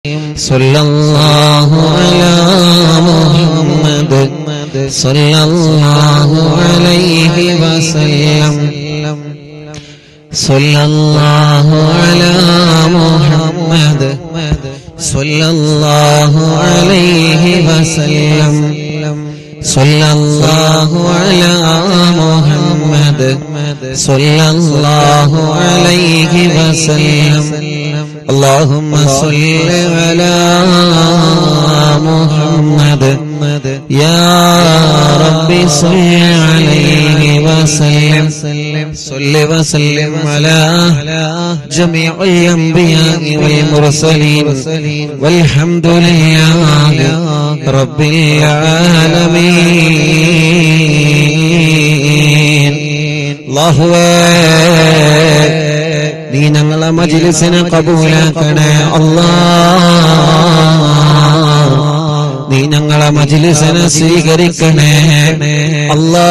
صلى الله على محمد صلى الله عليه وسلم صلى الله على محمد صلى الله عليه وسلم صلى الله على محمد صلى الله عليه وسلم اللهم صل على محمد يا رب صل عليه وسلم صل وسلم على جميع الأنبياء والمرسلين والحمد لله رب العالمين അള്ളാഹുവേ നീ ഞങ്ങളെ മജിലിസിനെ കബൂലാക്കണേ അല്ലാ നീ ഞങ്ങളെ മജിലിസിനെ സ്വീകരിക്കണേ അല്ലാ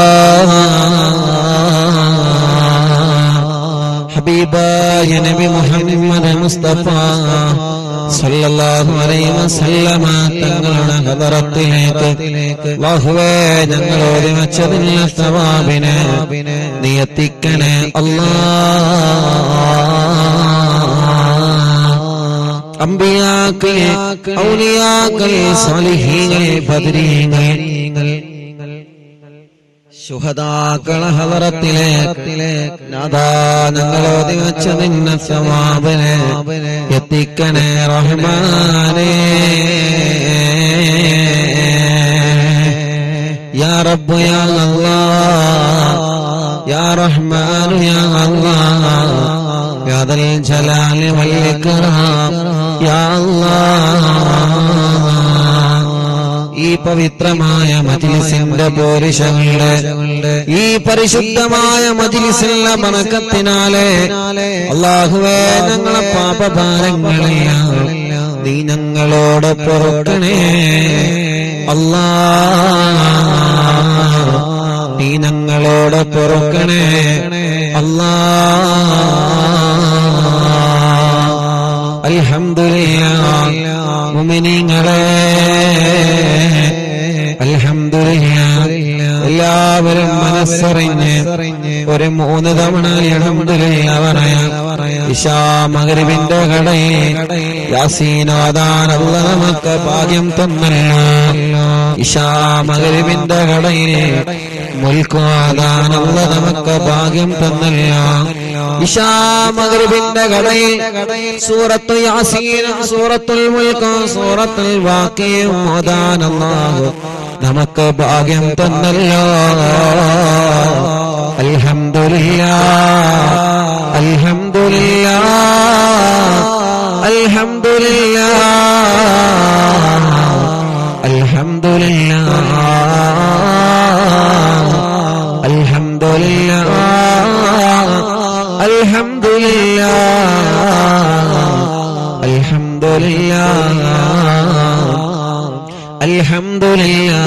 ഹബീബായ നബി മുഹമ്മദ് മുസ്തഫ സല്ലല്ലാഹു അലൈഹി വസല്ലമ തങ്ങളുടെ ഹദറത്തിലേക്ക് അല്ലാഹുവേ ഞങ്ങൾ ഓതി വെച്ചതിനുള്ള സവാബിനെ നീ എത്തിക്കണേ അല്ലാ അമ്പിയാക്കൾ ഔലിയാക്കൾ സാലിഹീങ്ങൾ ബദരീങ്ങൾ ശുഹദാക്കള ഹലറത്തിലേക്ക് നാദാ ഞങ്ങളോതി വെച്ച നിന്ന സമാപനെ എത്തിക്കണേ റഹ്മാനേ യാ റബ്ബു യാ അല്ലാഹ് യാ റഹ്മാനു യാ അല്ലാഹ് യാ ദൽ ജലാലി വൽ ഇക്റാം യാ അല്ലാഹ് ഈ പവിത്രമായ മജിലിസിന്റെ പോരിശങ്ങളുടെ ഈ പരിശുദ്ധമായ മജിലിസിലെ മണക്കത്തിനാലെ അള്ളാഹുവേ ഞങ്ങളെ പാപഭാരങ്ങളെല്ലാം നീ ഞങ്ങളോട് പൊറുക്കണേ അല്ലാ നീ ഞങ്ങളോട് പൊറുക്കണേ അല്ലാ അൽഹംദുലില്ലാ മുഅ്മിനീങ്ങളെ അൽഹംദുലില്ലാ എല്ലാവരും മനസ്സറിഞ്ഞ് ഒരു മൂന്ന് തവണ അൽഹംദുലില്ലാ പറയാം ഇശാ മഗ്രിബിന്റെ കടയിൽ യാസീനോദാൻ അല്ല നമുക്ക് ഭാഗ്യം തന്നല്ലോ ഇശാ മഗ്രിബിന്റെ കടയിൽ മുൽക്കോദാൻ അല്ല നമുക്ക് ഭാഗ്യം തന്നല്ലോ ഇശാ മഗ്രിബിന്റെ കടയിൽ സൂറത്തു യാസീൻ സൂറത്തുൽ മുൽക്ക് സൂറത്തുൽ വാക്കിയും ഓതാൻ അല്ലാഹു നമുക്ക് ഭാഗ്യം തന്നല്ലോ അൽഹംദുലില്ലാ അൽഹംദുലില്ലാ അൽഹംദുലില്ലാ അൽഹംദുലില്ലാ അൽഹംദുലില്ലാ അൽഹംദുലില്ലാ അൽഹംദുലില്ലാ അൽഹംദുലില്ലാ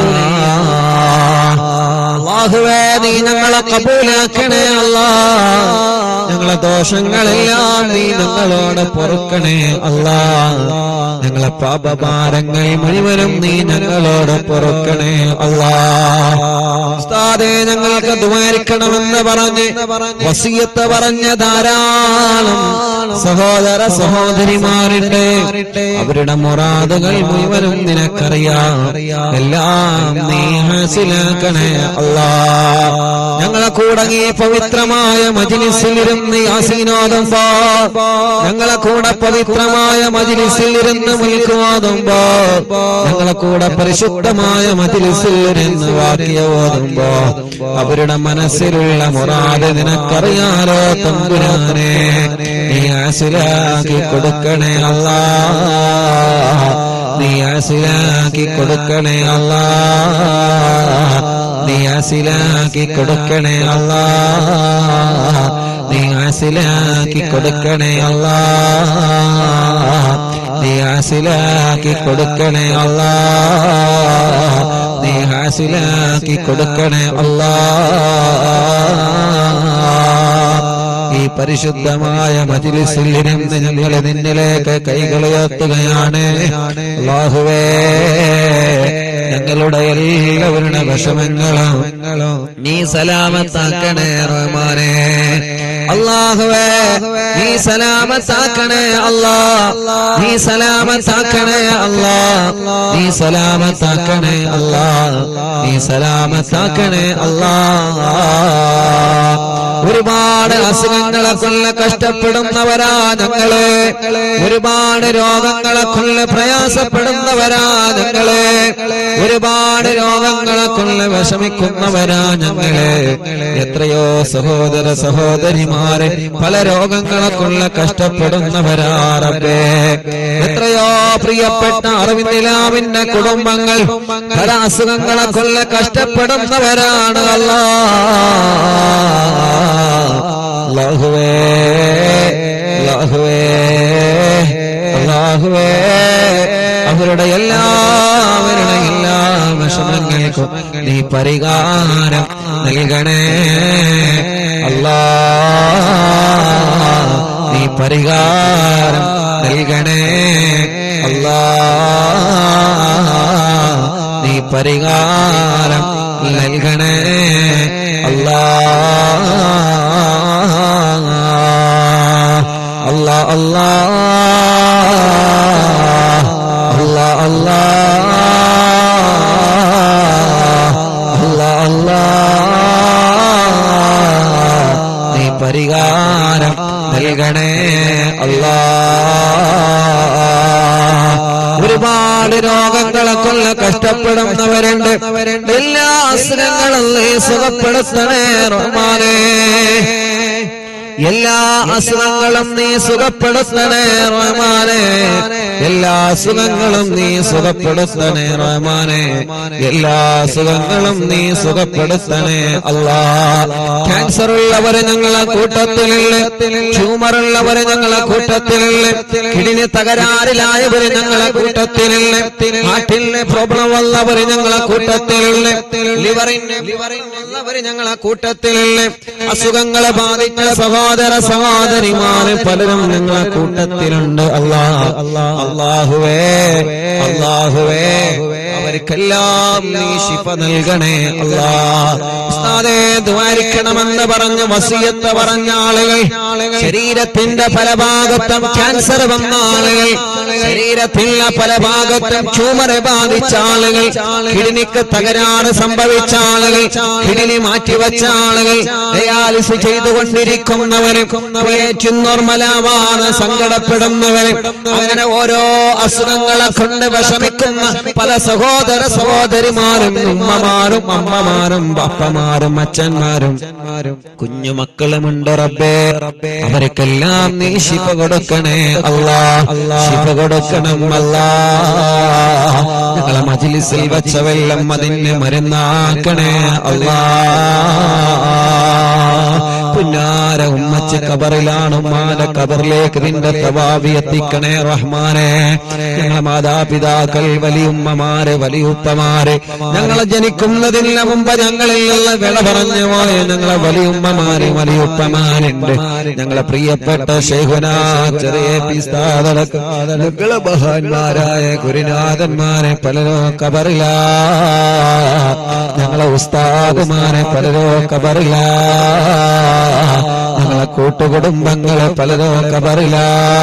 അല്ലാഹുവേ നീ ഞങ്ങളെ കബൂലാക്കണേ അല്ലാ ഞങ്ങളെ ദോഷങ്ങളെല്ലാം നീ ഞങ്ങളോട് പൊറുക്കണേ അല്ലാ ഞങ്ങളെ പാപഭാരങ്ങൾ മുഴുവനും നീ ഞങ്ങളോട് പൊറുക്കണേ അല്ലാ ഉസ്താദേ ഞങ്ങൾക്ക് ദ്വാരിക്കണമെന്ന് പറഞ്ഞ് വസിയത്ത് പറഞ്ഞ ധാരാളം സഹോദര സഹോദരിമാരുണ്ട് അവരുടെ മുറാദുകൾ മുഴുവനും നിനക്കറിയാം എല്ലാം നീ ഹാസിലാക്കണേ അല്ലാ ഞങ്ങളെ കൂടെ ഈ പവിത്രമായ മജിലിസിൽ ഇരുന്ന് യാസീനോദുമ്പോ ഞങ്ങളെ കൂടെ പവിത്രമായ മജിലിസിൽ ഇരുന്ന് മുൽക്കുവാതുമ്പോ ഞങ്ങളെ കൂടെ പരിശുദ്ധമായ മജിലിസിൽ ഇരുന്ന് വാക്യ ഓതുമ്പോ അവരുടെ മനസ്സിലുള്ള മുറാദ് നിനക്കറിയാലോ തമ്പുരാനെ നീ ആസിലാക്കി കൊടുക്കണേ അല്ലാ നീ ആസിലാക്കി കൊടുക്കണേ അല്ലാ നീ ആസിലാക്കി കൊടുക്കണേ അല്ലാ നീ ആസിലാക്കി കൊടുക്കണേ അല്ലാ നീ ആസിലാക്കി കൊടുക്കണേ അല്ലാ നീ ഹാസിലാക്കി കൊടുക്കണേ അല്ലാ ഈ പരിശുദ്ധമായ മജിലിസിൽ ഇരുന്ന് ഞങ്ങൾ നിന്നിലേക്ക് കൈകളുയർത്തുകയാണ് അല്ലാഹുവേ ഞങ്ങളുടെ എല്ലാവരുടെ വിഷമങ്ങളും നീ സലാമത്താക്കണേ റഹ്മാനെ അള്ളാഹുവേ നീ സലാമത്താക്കണേ അല്ലാ നീ സലാമത്താക്കണേ അല്ലാ നീ സലാമത്താക്കണേ അല്ലാ നീ സലാമത്താക്കണേ അല്ലാ ഒരുപാട് അസുഖങ്ങളെ കൊല്ല കഷ്ടപ്പെടുന്നവരാ ഞങ്ങളെ ഒരുപാട് രോഗങ്ങളെ കൊല്ല പ്രയാസപ്പെടുന്നവരാ ഞങ്ങളെ ഒരുപാട് രോഗങ്ങളെ കൊല്ല വിഷമിക്കുന്നവരാ ഞങ്ങളെ എത്രയോ സഹോദര സഹോദരിമാരെ പല രോഗങ്ങളെ കൊല്ല കഷ്ടപ്പെടുന്നവരാ റബ്ബേ എത്രയോ പ്രിയപ്പെട്ട അറിവിന്ദിലാവിന്റെ കുടുംബങ്ങൾ പല അസുഖങ്ങളെ കൊല്ല കഷ്ടപ്പെടുന്നവരാണ് അല്ലാ അല്ലാഹുവേ അല്ലാഹുവേ അല്ലാഹുവേ അവരുടെ എല്ലാവരുടെ എല്ലാ വിഷമങ്ങൾക്കും നീ പരിഹാരം നൽകണേ അല്ലാ നീ പരിഹാരം നൽകണേ അല്ലാ നീ പരിഹാരം നൽകണേ അല്ലാ അല്ലാ അല്ലാ അല്ലാ അല്ലാ അല്ലാ അല്ലാ നീ പരിഹാരം നൽകണേ അല്ലാ ഒരുപാട് രോഗങ്ങളെ കൊല്ല കഷ്ടപ്പെടുന്നവരുണ്ട് എല്ലാ അസുഖങ്ങളും നീ സുഖപ്പെടുത്തണേ റഹ്മാനേ എല്ലാ അസുഖങ്ങളും നീ സുഖപ്പെടുത്തണേ റഹ്മാനെ എല്ലാ അസുഖങ്ങളും നീ സുഖപ്പെടുത്തണേ റഹ്മാനെ എല്ലാ അസുഖങ്ങളും നീ സുഖപ്പെടുത്തണേ അല്ലാ ക്യാൻസർ ഉള്ളവരെ ഞങ്ങളെ കൂട്ടത്തിലുള്ള ട്യൂമർ ഉള്ളവരെ ഞങ്ങളെ കൂട്ടത്തിലുള്ള കിടിന് തകരാറിലായവരെ ഞങ്ങളെ കൂട്ടത്തിലുള്ള ഹാർട്ടിന് പ്രോബ്ലം ഉള്ളവരെ ഞങ്ങളെ കൂട്ടത്തിലുള്ള ലിവറിന് ലിവറിനുള്ളവരെ ഞങ്ങളെ കൂട്ടത്തിലുള്ള അസുഖങ്ങളെ ബാധിച്ച സഹോദര സഹോദരിമാര് പലരും ഞങ്ങളെ കൂട്ടത്തിലുണ്ട് അല്ലാ അള്ളാഹുവേ അള്ളാഹുവേ അവർക്കെല്ലാം നീ ശിഫ നൽകണേ അല്ലാ ഉസ്താദേ ദ്വാരിക്കണമെന്ന് പറഞ്ഞ് വസിയത്ത് പറഞ്ഞ ആളുകൾ ശരീരത്തിന്റെ പല ഭാഗത്തും ക്യാൻസർ വന്ന ആളുകൾ ശരീരത്തിന്റെ പല ഭാഗത്തും ട്യൂമറെ ബാധിച്ച ആളുകൾ കിഡ്നിക്ക് തകരാറ് സംഭവിച്ച ആളുകൾ കിഡ്നി മാറ്റിവെച്ച ആളുകൾ ഡയാലിസ് ചെയ്തുകൊണ്ടിരിക്കുന്നവരും നോർമലാവാതെ സങ്കടപ്പെടുന്നവരും അങ്ങനെ ഓരോ അസുഖങ്ങളെ കൊണ്ട് വിഷമിക്കുന്ന പല സഹോദര സഹോദരിമാരും ഉമ്മമാരും അമ്മമാരും അപ്പമാരും അച്ഛന്മാരും കുഞ്ഞുമക്കളുമുണ്ട് റബ്ബേ അവർക്കെല്ലാം നീ ശിപ കൊടുക്കണേ അല്ലാ ശിപ കൊടുക്കണം അല്ലാ ഞങ്ങളെ മജിലിസിൽ വെച്ച വെള്ളം അതിന് മരുന്നാക്കണേ അല്ലാ പുന്നാര ഉമ്മച്ച് കബറിലാണ് ഉമ്മാന്റെ കബറിലേക്ക് നിന്റെ തവാവി എത്തിക്കണേ റഹ്മാനെ ഞങ്ങളെ മാതാപിതാക്കൾ വലിയുമ്മമാര് വലിയുപ്പമാര് ഞങ്ങളെ ജനിക്കുന്നതിന് മുമ്പ് ഞങ്ങളിൽ നിന്ന് വിള പറഞ്ഞു പോയ ഞങ്ങളെ വലിയുമ്മമാര് വലിയുപ്പമാരുണ്ട് ഞങ്ങളെ പ്രിയപ്പെട്ട ശേഖുന ചെറിയ പിസ്താതടക്കളെ മഹാന്മാരായ ഗുരുനാഥന്മാരെ പലരോ കബറിലാ ഞങ്ങളെ ഉസ്താദുമാരെ പലരോ കബറിലാ ഞങ്ങളെ കൂട്ടുകുടുംബങ്ങളെ പലരോ കബറില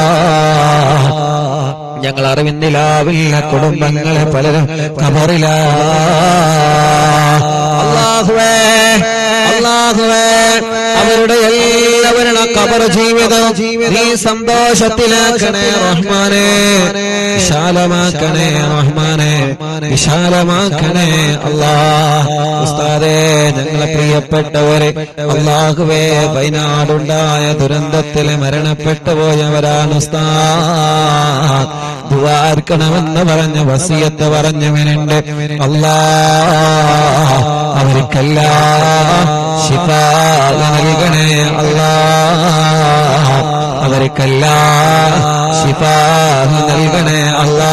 ഞങ്ങൾ അറിവിന്നിലാവില്ല കുടുംബങ്ങളെ പലരും കബറില അള്ളാഹുവേ അള്ളാഹുവേ അവരുടെ എല്ലാവരുടെ കബർ ജീവിതം നീ സന്തോഷത്തിലാക്കണേ റഹ്മാനെ വിശാലമാക്കണേ റഹ്മാനെ വിശാലമാക്കണേ അല്ലാ ഉസ്താദേ ഞങ്ങളെ പ്രിയപ്പെട്ടവരെ അള്ളാഹുവേ വയനാടുണ്ടായ ദുരന്തത്തിൽ മരണപ്പെട്ടു പോയവരാണ് ഉസ്താദ് ദുവാർക്കണമെന്ന് പറഞ്ഞ വസിയത്ത് പറഞ്ഞവനുണ്ട് അല്ലാ അവർക്കെല്ലാം ശിഫ നൽകണേ അല്ലാ അവർക്കെല്ലാം ശിഫ നൽകണേ അല്ലാ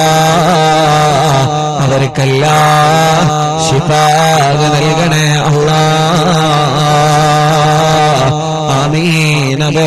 അവർക്കെല്ലാം ശിഫ നൽകണേ അല്ലാ ആമീൻ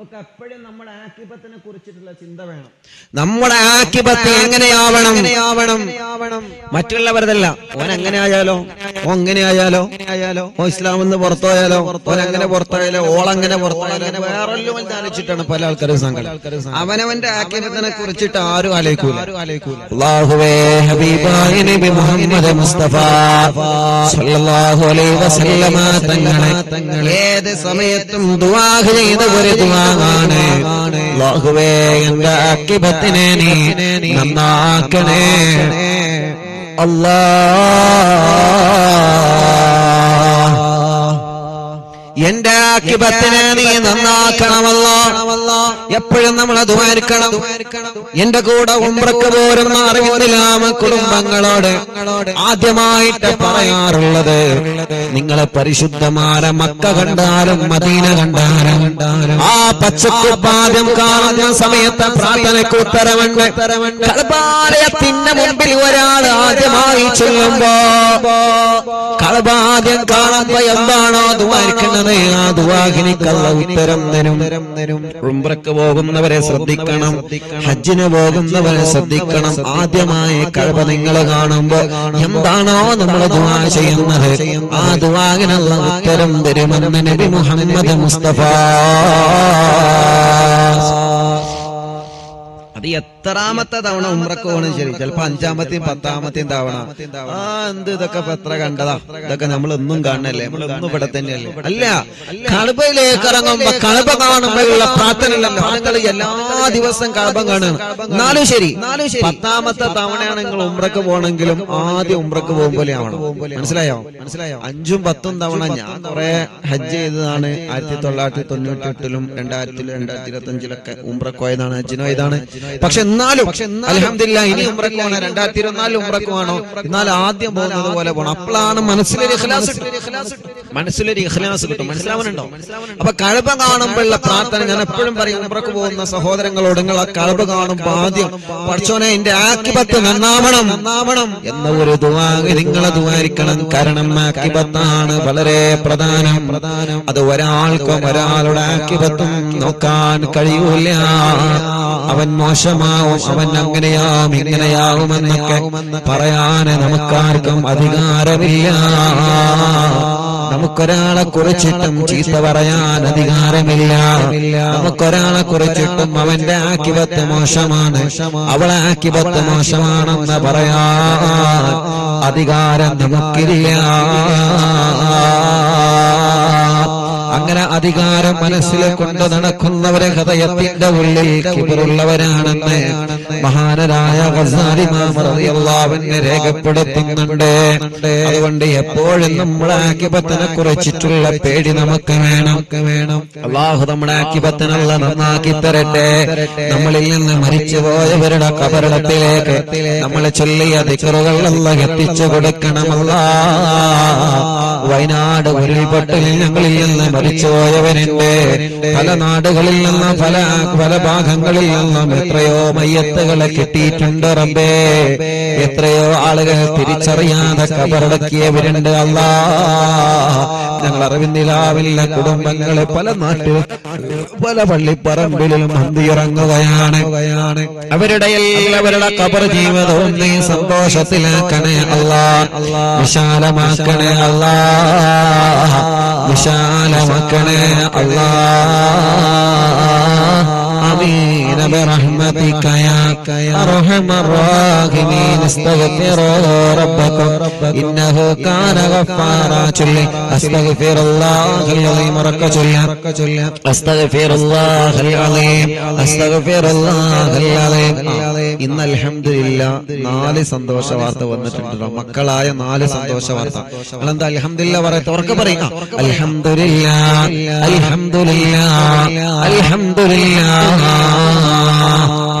നമുക്ക് എപ്പോഴും നമ്മുടെ ആക്കിബത്തിനെ കുറിച്ചിട്ടുള്ള ചിന്ത വേണം നമ്മുടെ ആക്കിബത്ത് എങ്ങനെയാവണം ആവണം മറ്റുള്ളവരതല്ല ഓൻ എങ്ങനെ ആയാലോ ഓ എങ്ങനെ ആയാലോ ആയാലോ ഓ ഇസ്ലാം എന്ന് പുറത്തോയാലോ ഓൻ അങ്ങനെ പുറത്തോയാലോ ഓളങ്ങനെ പുറത്തോയാലോ വേറെല്ലാം ധ്യാനിച്ചിട്ടാണ് പല ആൾക്കാരും സങ്കടം അവനവന്റെ ആക്കിബത്തിനെ കുറിച്ചിട്ട് ആരും ആലോചിക്കൂല അല്ലാഹുവേ ഹബീബായ നബി മുഹമ്മദ് മുസ്തഫ സല്ലല്ലാഹു അലൈഹി വസല്ലമ തങ്ങളെ ഏത് സമയത്തും ദുആ ചെയ്ത ഒരു ദുആണ് അല്ലാഹുവേ എന്റെ അക്കിബത്തിനെ നീ നന്നാക്കണേ അല്ലാ എന്റെ ആക്കിബത്തിനെ നീ നന്നാക്കണമല്ലോ എപ്പോഴും നമ്മൾ അതുമായിരിക്കണം എന്റെ കൂടെ ഉംറക്ക് പോരുന്ന അറിവിന്ദിലാമ കുടുംബങ്ങളോട് ആദ്യമായിട്ട് പറയാറുള്ളത് നിങ്ങളെ പരിശുദ്ധമായ മക്ക കണ്ടാലും മദീന കണ്ടാലും ആ പച്ചക്കുപ്പാദ്യം കാണുന്ന സമയത്ത് പ്രാർത്ഥനയ്ക്ക് ഉത്തരവുണ്ട് കളപാലയത്തിന്റെ മുമ്പിൽ ഒരാൾ ആദ്യമായി ചെല്ലുമ്പോ കളപാദ്യം കാണുമ്പോ എന്താണോ ദുവാരിക്കുന്നത് ആ ദുവാഹിനിക്കുള്ള ഉത്തരം തരും ഉംറക്ക് പോകുന്നവരെ ശ്രദ്ധിക്കണം ഹജ്ജിന് പോകുന്നവരെ ശ്രദ്ധിക്കണം ആദ്യമായി കഴവ നിങ്ങൾ കാണുമ്പോ എന്താണോ നമ്മൾ ദുവാ ചെയ്യുന്നത് ആ ദുവാഹിനുള്ള ഉത്തരം തരുമെന്ന് നബി മുഹമ്മദ് മുസ്തഫ അത് എത്രാമത്തെ തവണ ഉമ്രക്ക് പോകണം ശരി ചിലപ്പോ അഞ്ചാമത്തെയും പത്താമത്തെയും തവണ ആ എന്ത് ഇതൊക്കെ ഇപ്പൊ എത്ര കണ്ടതാ ഇതൊക്കെ നമ്മൾ ഒന്നും കാണണല്ലേ നമ്മൾ ഒന്നും ഇവിടെ തന്നെയല്ലേ അല്ല കടുബയിലേക്ക് ഇറങ്ങുമ്പോ കടുബ കാണുമ്പോഴുള്ള പ്രാർത്ഥന താങ്കൾ എല്ലാ ദിവസവും കഴപ്പം കാണുകയാണ് എന്നാലും ശരി പത്താമത്തെ തവണയാണ് നിങ്ങൾ ഉമ്രക്ക് പോകണമെങ്കിലും ആദ്യം ഉമ്രക്ക് പോകും പോലെ ആവണം മനസ്സിലായോ മനസ്സിലായോ അഞ്ചും പത്തും തവണ ഞാൻ കുറെ ഹജ്ജ് ചെയ്തതാണ് ആയിരത്തി തൊള്ളായിരത്തി തൊണ്ണൂറ്റി എട്ടിലും രണ്ടായിരത്തിലും രണ്ടായിരത്തി ഇരുപത്തി അഞ്ചിലൊക്കെ ഉമ്രക്ക് പോയതാണ് ഹജ്ജിന് പോയതാണ് പക്ഷെ എന്നാലും അലഹമില്ല ഇനി ഉമ്രക്ക് പോകണം രണ്ടായിരത്തി ഇരുപത്തിനാലിൽ ഉമ്രക്ക് പോകണോ എന്നാൽ ആദ്യം പോകുന്നത് പോലെ പോകണം അപ്പോഴാണ് മനസ്സിലൊരു ഇഖ്ലാസ് കിട്ടും. മനസ്സിലൊരു ഇഖ്ലാസ് കിട്ടും മനസ്സിലാവുന്നുണ്ടോ അപ്പൊ കഴപ കാണുമ്പോഴുള്ള പ്രാർത്ഥന ഞാൻ എപ്പോഴും പറയും ഉമ്രക്ക് പോകുന്ന സഹോദരങ്ങളോട് നിങ്ങൾ ആ കഴപ കാണുമ്പോ ആദ്യം പഠിച്ചോനെ എന്റെ ആക്കിപത്ത് നന്നാവണം നന്നാവണം എന്ന ഒരു ദുവാഗ് നിങ്ങളെ ദുവാരിക്കണം കാരണം ആക്കിബത്താണ് വളരെ പ്രധാനം പ്രധാനം അത് ഒരാൾക്കും ഒരാളുടെ ആക്കിബത്തും നോക്കാൻ കഴിയൂല അവൻ മോശമാവും അവൻ അങ്ങനെയാവും ഇങ്ങനെയാവുമെന്നൊക്കെ പറയാൻ നമുക്കാർക്കും അധികാരമില്ല നമുക്കൊരാളെ കുറിച്ചിട്ടും ചീത്ത പറയാൻ അധികാരമില്ല നമുക്കൊരാളെ കുറിച്ചിട്ടും അവന്റെ ആക്കിപത്ത് മോശമാണ് അവളെ ആക്കിപത്ത് മോശമാണെന്ന് പറയാൻ അധികാരം നമുക്കില്ല അങ്ങനെ അധികാരം മനസ്സിൽ കൊണ്ട് നടക്കുന്നവരെ ഹൃദയത്തിന്റെ ഉള്ളിൽ കിബറുള്ളവരാണെന്ന് മഹാനരായ ഗസാലി മാമറിയല്ലാവിനെ രേഖപ്പെടുത്തുന്നുണ്ട് അതുകൊണ്ട് എപ്പോഴും നമ്മുടെ ആക്കിപത്തിനെ കുറിച്ചിട്ടുള്ള പേടി നമുക്ക് വേണം വേണം അള്ളാഹു നമ്മുടെ ആക്കിപത്തിനുള്ള നന്നാക്കി തരട്ടെ നമ്മളിൽ നിന്ന് മരിച്ചുപോയവരുടെ കബറിടത്തിലേക്ക് നമ്മൾ ചൊല്ലിയ ദിക്കറുകൾ അല്ല എത്തിച്ചു കൊടുക്കണമല്ല വയനാട് ഉരുൾപൊട്ടൽ ഞങ്ങളിൽ നിന്ന് മരിച്ചുപോയവരുണ്ട് പല നാടുകളിൽ നിന്ന് പല പല ഭാഗങ്ങളിൽ നിന്നും എത്രയോ മയ്യത്തുകളെ കിട്ടിയിട്ടുണ്ട് റബ്ബേ എത്രയോ ആളുകൾ തിരിച്ചറിയാതെ കബറടക്കിയവരുണ്ട് അല്ലാ ഞങ്ങൾ അറിവിന്ദിലാവില്ല കുടുംബങ്ങളെ പല നാട്ടിൽ പല പള്ളിപ്പറമ്പിലും മന്തിയിറങ്ങുകയാണ് അവരുടെ എല്ലാവരുടെ കബർ ജീവിതവും നീ സന്തോഷത്തിലാക്കണേ അല്ലാ വിശാലമാക്കണേ അല്ലാ വിശാലമാക്കണേ അല്ലാ آمين برحمتك يا أرحم الراحمين استغفروا ربكم إنه كان غفارا ചൊല്ലി أستغفر الله العظيم ഉറക്കെ ചൊല്ലി أستغفر الله العظيم أستغفر الله العظيم ഇന്ന് അൽഹംദുലില്ല നാല് സന്തോഷ വാർത്ത വന്നിട്ടുണ്ട് മക്കളായ നാല് സന്തോഷ വാർത്ത നിങ്ങളെന്താ അൽഹംദുലില്ല പറയത്ത ഉറക്കെ പറയുക അൽഹംദുലില്ല അൽഹംദുലില്ല അൽഹംദുലില്ല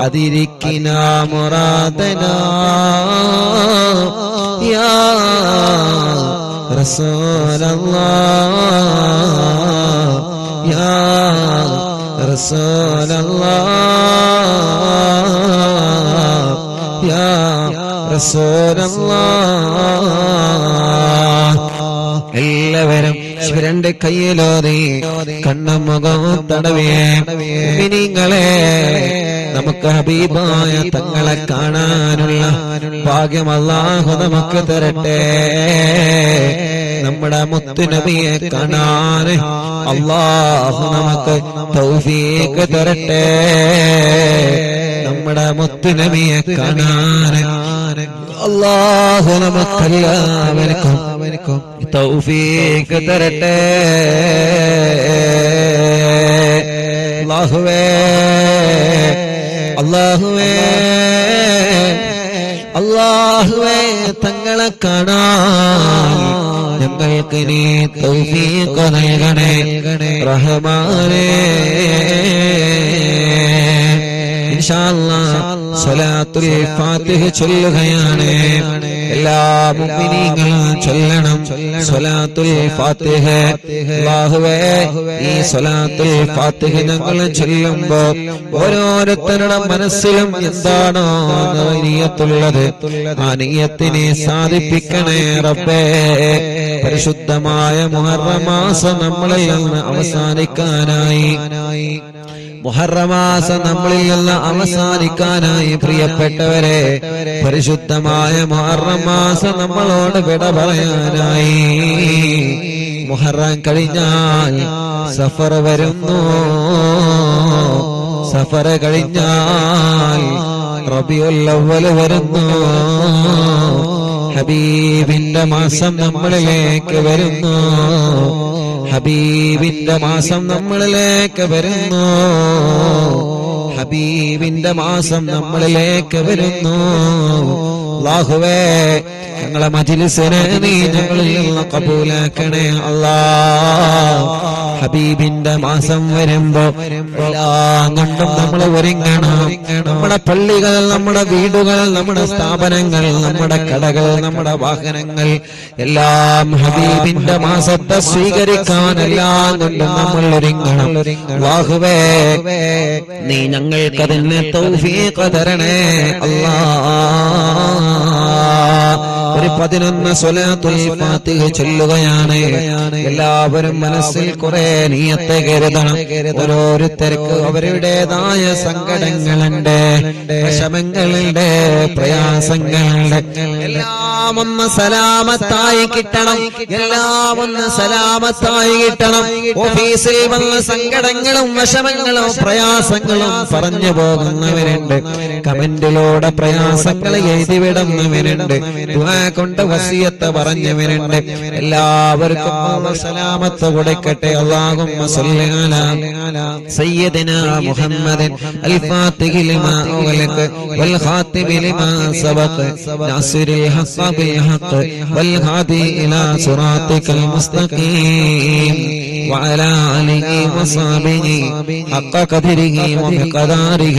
أدركنا مرادنا يا رسول الله يا رسول الله يا رسول الله എല്ലാവരും ശിവരന്റെ കയ്യിലോതി കണ്ണും മുഖവും തടവിയേ മിനിങ്ങളെ നമുക്ക് ഹബീബായ തങ്ങളെ കാണാനുള്ള ഭാഗ്യം അല്ലാഹു നമുക്ക് തരട്ടെ നമ്മുടെ മുത്തുനബിയെ കാണാൻ അള്ളാഹു നമുക്ക് തൗഫീഖ് തരട്ടെ നമ്മുടെ മുത്തുനബിയെ കാണാൻ അള്ളാഹു നമുക്കെല്ലാവർക്കും തൗഫീഖ് തരട്ടെ അള്ളാഹുവേ അള്ളാഹുവേ അള്ളാഹുവേ തങ്ങളെ കാണാൻ ഞങ്ങൾക്ക് നീ തൗഫീഖ് നൽകണേ റഹ്മാനേ സ്വലാത്തുൽ ഫാത്തിഹ ചൊല്ലുകയാണ് എല്ലാ മുഅ്മിനീങ്ങളും ചൊല്ലണം സ്വലാത്തുൽ ഫാത്തിഹ അല്ലാഹുവേ ഈ സ്വലാത്തുൽ ഫാത്തിഹ ഞങ്ങൾ ചൊല്ലുമ്പോ ഓരോരുത്തരുടെ മനസ്സിലും എന്താണോ നീയത്തുള്ളത് ആ നീയത്തിനെ സാധിപ്പിക്കണേ റബ്ബേ പരിശുദ്ധമായ മുഹറമാസം നമ്മളിൽ നിന്ന് അവസാനിക്കാനായി മുഹറമാസം നമ്മളിൽ നിന്ന് അവസാനിക്കാനായി പ്രിയപ്പെട്ടവരെ പരിശുദ്ധമായ മുഹറമാസം നമ്മളോട് വിട പറയാനായി മുഹറം കഴിഞ്ഞാൽ സഫർ വരുന്നു സഫർ കഴിഞ്ഞാൽ റബിയുൽ അവ്വൽ വരുന്നു ഹബീബിന്റെ മാസം നമ്മളിലേക്ക് വരുന്നു ഹബീബിന്റെ മാസം നമ്മളിലേക്ക് വരുന്നു ഹബീബിന്റെ മാസം നമ്മളിലേക്ക് വരുന്നു അല്ലാഹുവേ ഞങ്ങളെ മജിലിസിനെ നീ ഞങ്ങളിൽ നിന്ന് കബൂലാക്കണേ അല്ലാ ഹബീബിന്റെ മാസം വരുമ്പോ എല്ലാം കൊണ്ടും നമ്മൾ ഒരുങ്ങണം നമ്മുടെ പള്ളികൾ നമ്മുടെ വീടുകൾ നമ്മുടെ സ്ഥാപനങ്ങൾ നമ്മുടെ കടകൾ നമ്മുടെ വാഹനങ്ങൾ എല്ലാം ഹബീബിന്റെ മാസത്തെ സ്വീകരിക്കാൻ എല്ലാം കൊണ്ടും നമ്മൾ ഒരുങ്ങണം അല്ലാഹുവേ നീ ഞങ്ങൾക്കതിന് തൗഫീഖ് തരണേ അല്ലാ ഒരു പതിനൊന്ന് സ്വലാത്തുൽ ഫാത്തിഹ ചൊല്ലുകയാണ് എല്ലാവരും മനസ്സിൽ കുറെ നീയത്തെ കരുതണം ഓരോരുത്തർക്ക് അവരുടേതായ സങ്കടങ്ങളുണ്ട് വിഷമങ്ങളുണ്ട് പ്രയാസങ്ങളുണ്ട് എല്ലാം ഒന്ന് സലാമത്തായി കിട്ടണം എല്ലാം ഒന്ന് സലാമത്തായി കിട്ടണം ഓഫീസിൽ വന്ന സങ്കടങ്ങളും വിഷമങ്ങളും പ്രയാസങ്ങളും പറഞ്ഞു പോകുന്നവരുണ്ട് കമന്റിലൂടെ പ്രയാസങ്ങൾ എഴുതിവിടുന്നവരുണ്ട് ദുആ കൊണ്ട് വസിയത്ത് പറഞ്ഞവരുണ്ട് എല്ലാവർക്കും അല്ലാഹു സലാമത്ത് കൊടുക്കട്ടെ അല്ലാഹുമ്മ സ്വല്ലി അലാ സയ്യിദിനാ മുഹമ്മദിൻ അൽ ഫാത്തിഹി ലിമാ ഉഗ്ലിഖ് വൽ ഖാതിമി ലിമാ സബഖ് നാസിറിൽ ഹഖ് ബിൽ ഹഖ് വൽ ഹാദി ഇലാ സിറാത്തിക്കൽ മുസ്തഖീം وعلى آله وصحبه حق قدره ومقداره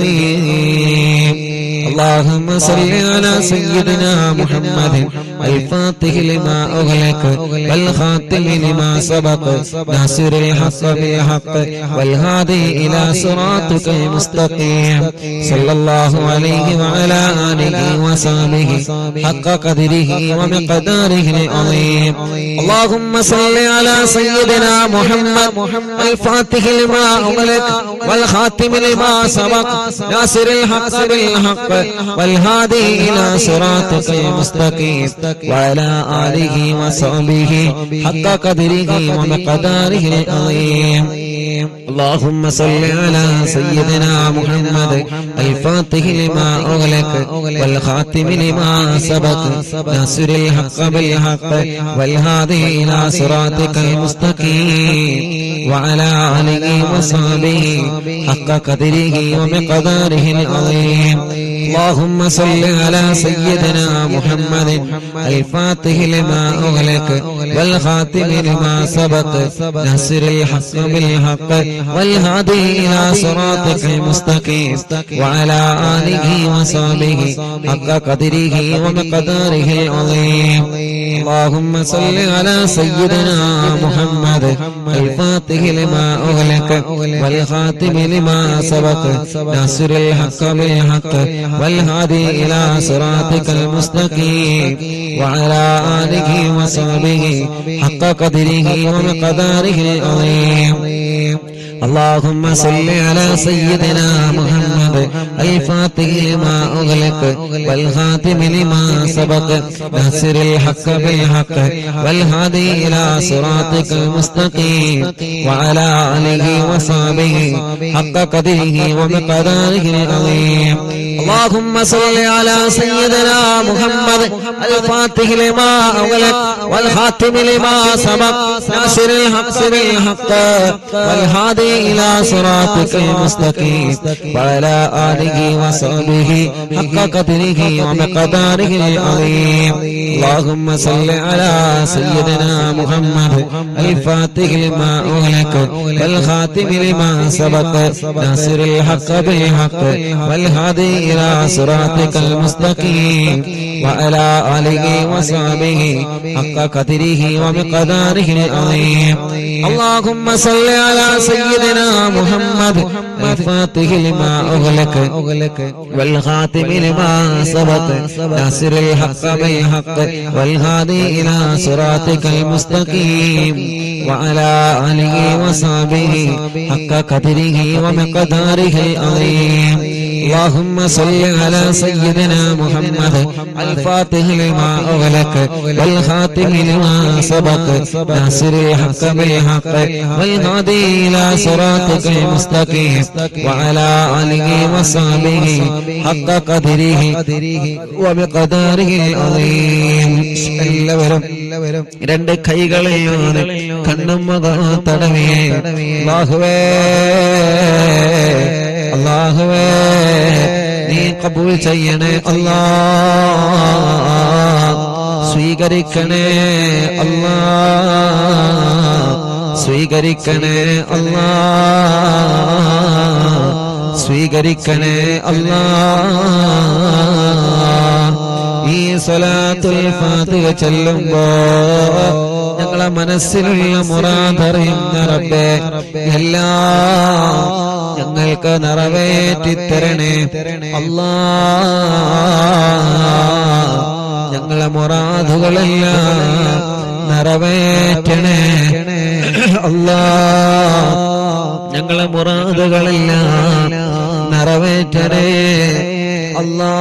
العظيم اللهم صل على سيدنا محمد الفاتح لما أغلق والخاتم لما سبق ناصر الحق بالحق والهادي إلى صراطك المستقيم صلى الله عليه وعلى آله وصحبه حق قدره ومقداره العظيم اللهم صل على سيدنا محمد الفاتح لما أغلق والخاتم لما سبق ناصر الحق بالحق والهادي إلى صراطك المستقيم وعلى آله وصحبه حق قدره ومقداره العظيم اللهم صل على سيدنا محمد الفاتح لما أغلق والخاتم لما سبق ناصر الحق بالحق والهادي إلى صراطك المستقيم وعلى آله وصحبه حق قدره ومقداره العظيم اللهم صل على سيدنا محمد الفاتح لما أغلق والخاتم لما سبق ناصر الحق بالحق بالحق والهادي إلى صراطك المستقيم وعلى آله وصحبه حق قدره ومقداره العظيم اللهم صل على سيدنا محمد الفاتح لما أغلق والخاتم لما سبق ناصر الحق بالحق والهادي إلى صراطك المستقيم وعلى آله وصحبه حق قدره ومقداره العظيم اللهم صل على سيدنا محمد الفاتح لما أغلق والخاتم لما سبق ناصر الحق بالحق والهادي إلى صراطك المستقيم وعلى آله وصحبه حق قدره ومقداره العظيم اللهم صل على سيدنا محمد الفاتح لما أغلق والخاتم لما سبق ناصر الحق بالحق والهادي إلى صراطك المستقيم وعلى آله وصحبه حق قدره ومقداره العظيم اللهم صل على سيدنا محمد الفاتح لما أغلق والخاتم لما سبق ناصر الحق بالحق والهادي إلى صراطك المستقيم وعلى آله وصحبه حق قدره ومقداره العظيم اللهم صل على سيدنا محمد الفاتح لما أغلق والخاتم لما سبق ناصر الحق بالحق والهادي إلى صراطك المستقيم وعلى آله وصحبه حق قدره ومقداره العظيم اللهم صل على سيدنا محمد الفاتح لما أغلق والخاتم لما سبق ناصر الحق بالحق والهادي إلى صراطك المستقيم وعلى آله وصحبه حق قدره ومقداره العظيم എല്ലാവരും രണ്ട് കൈകളെയാണ് കണ്ണുമ്മ തടവിയെ അല്ലാഹുവേ അല്ലാഹുവേ നീ കബൂൽ ചെയ്യണേ അല്ലാ സ്വീകരിക്കണേ അല്ലാ സ്വീകരിക്കണേ അല്ലാ സ്വീകരിക്കണേ അല്ലാ ഈ സ്വലാത്തുൽ ഫാത്തിഹ ചെല്ലുമ്പോ ഞങ്ങളെ മനസ്സിലുള്ള മുറാദറിയുന്ന റബ്ബേ എല്ലാം ഞങ്ങൾക്ക് നിറവേറ്റി തരണേ അല്ലാ ഞങ്ങളെ മുറാദുകളെല്ലാം നിറവേറ്റണേ അല്ലാ ഞങ്ങളെ മുറാദുകളെല്ലാം നിറവേറ്റണേ അല്ലാ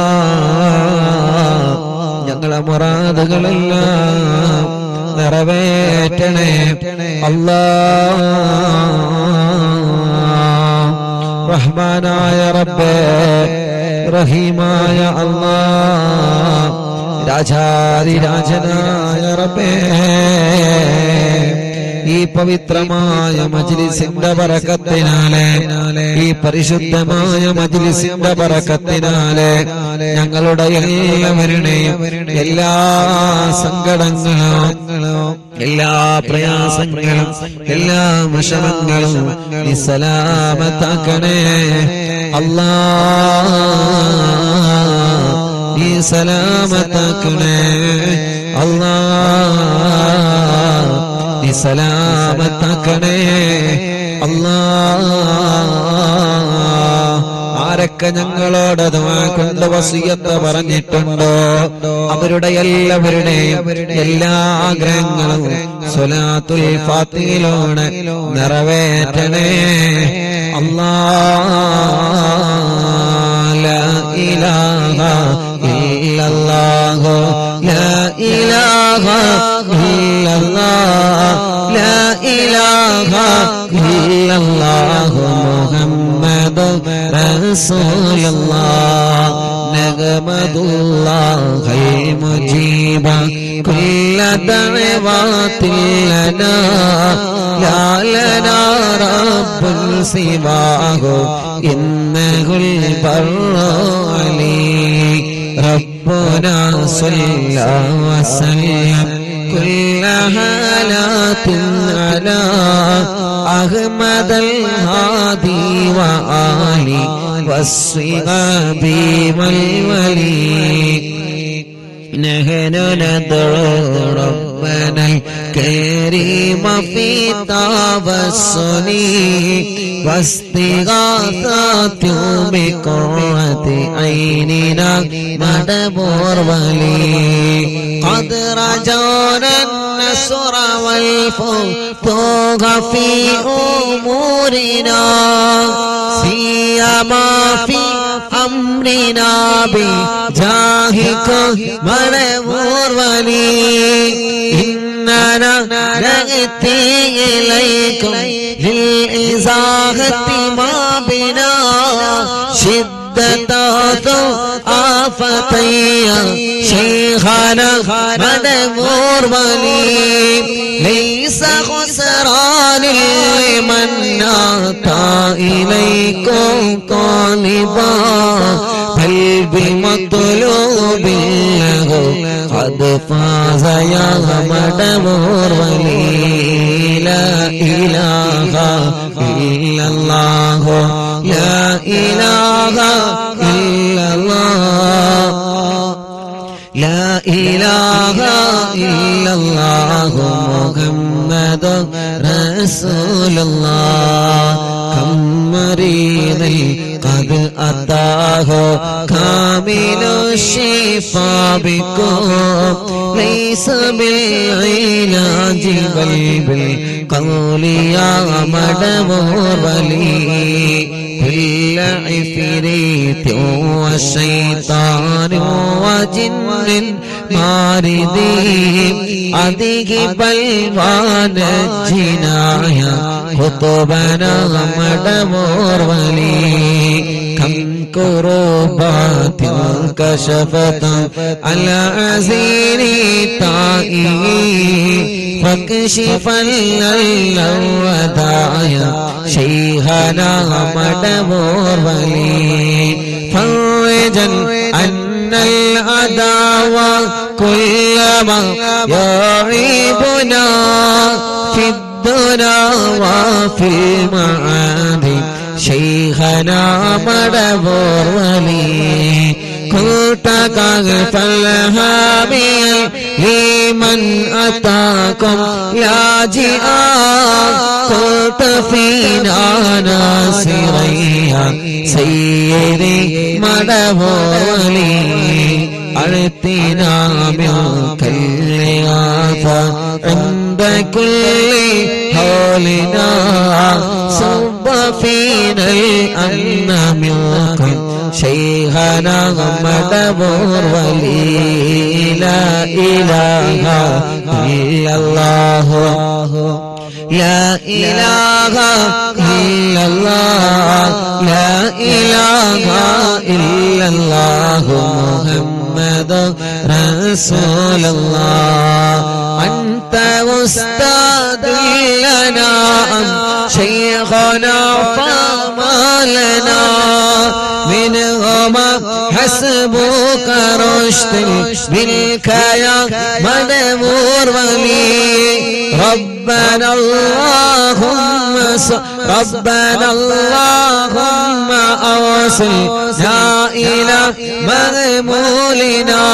ഞങ്ങളെ മുറാദുകളെല്ലാം നിറവേറ്റണേ അല്ലാ റഹ്മാനായ റബ്ബേ റഹീമായ അല്ലാ രാജാതിരാജനായ റബ്ബേ ഈ പവിത്രമായ മജ്ലിസിന്റെ ബറക്കത്തിനാലെ ഈ പരിശുദ്ധമായ മജ്ലിസിന്റെ ബറക്കത്തിനാലെ ഞങ്ങളുടെ എല്ലാവരുടെയും എല്ലാ സങ്കടങ്ങളും എല്ലാ പ്രയാസങ്ങളും എല്ലാ വിഷമങ്ങളും നിസലാമത്താക്കണേ അല്ലാ നീ സലാമത്താക്കണേ അല്ലാ നീ സലാമത്താക്കണേ അല്ലാ ആരൊക്കെ ഞങ്ങളോട് ദുആ കൊണ്ട് വസിയത്ത് പറഞ്ഞിട്ടുണ്ടോ അവരുടെ എല്ലാവരുടെയും എല്ലാ ആഗ്രഹങ്ങളും സ്വലാത്തുൽ ഫാത്തിയിലൂടെ നിറവേറ്റണേ അല്ലാ ലാ ഇലാഹ ഇല്ലല്ലാഹു ലാ ഇലാഹ ഇല്ലല്ലാഹ് ലാ ഇലാഹ ഇല്ലല്ലാഹു മുഹമ്മദ് റസൂലുള്ളാഹ് نغمد الله المجيب كل دعوات لنا لا لنا رب سواه إنه البر علي ربنا صلى وسلم كل حالات على أحمد الهادي وآلي والصحاب والولي نحن ندعو ربنا الكريم في التوسل واستغاثة بقرة عيننا مدبور ولي قد رجونا النصر والفتوح في أمورنا سيما في أمرنا بجاهك منور ولي إننا نأتي إليكم للإزاغة ما بنا شدة آفتي شيخنا منور ولي ليس خسران لمن أتى إليكم طالبا بل بمطلوب له قد فاز يا مدبور ولي لا إله إلا الله لا إله إلا الله لا إله إلا الله محمد رسول الله كم مريض قد أتاه كامل الشفاء بكم ليس بالعلاج بل بالقول يا مدبور ولي كل عفريت والشيطان وجن مارد أذيك بلوان الجنايا خطبنا مدبور ولي كم كروبات كشفت على عزير طائي فاكشف الودايا شيخنا مدبور ولي فرجا أن العداوة كلما يعيبنا في الدنا وفي المعادي شيخنا مدبور ولي كنت كغف الهابي لمن أتاكم لاجئا كنت فينا ناصريا سيدي مدبولي أرتنا منك الإغاثة عند كل حولنا صب فينا الأمن منكم شيخنا مدبور ولي لا إله إلا الله لا إله إلا الله لا إله إلا الله محمد رسول الله أنت أستاذ لنا أم شيخنا فما لنا منهما حسبك رشد منك يا مدبور ولي ربنا اللهم ص... ربنا اللهم أوصلنا إلى مغمولنا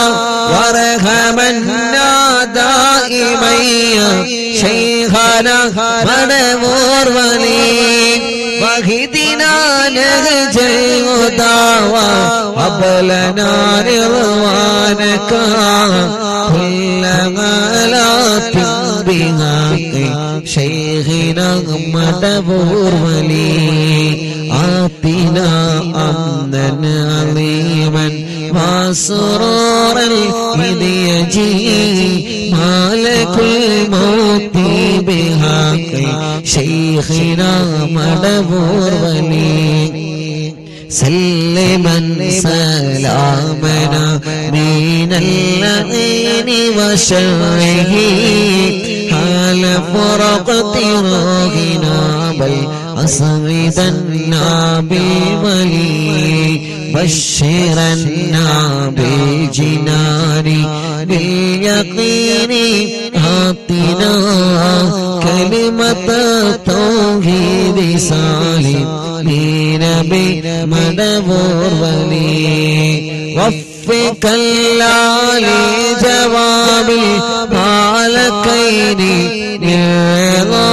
وارحمنا دائما يا شيخنا مدبور ولي واهدنا نهج الهدى وهب لنا رضوانك كل غلط بحق شيخنا مدبور ولي آتنا أمنا عظيما وسرورا إذ يجي مالك الموت بحق شيخنا مدبور ولي سلما سلامنا من اللعين وشره حال فرقت روحنا بل أصعدنا بالولي بشرنا بالجنان باليقين آتنا كلمة التوحيد سالمين بمدبور ولي وفق الله لجواب الحالكين بالرضا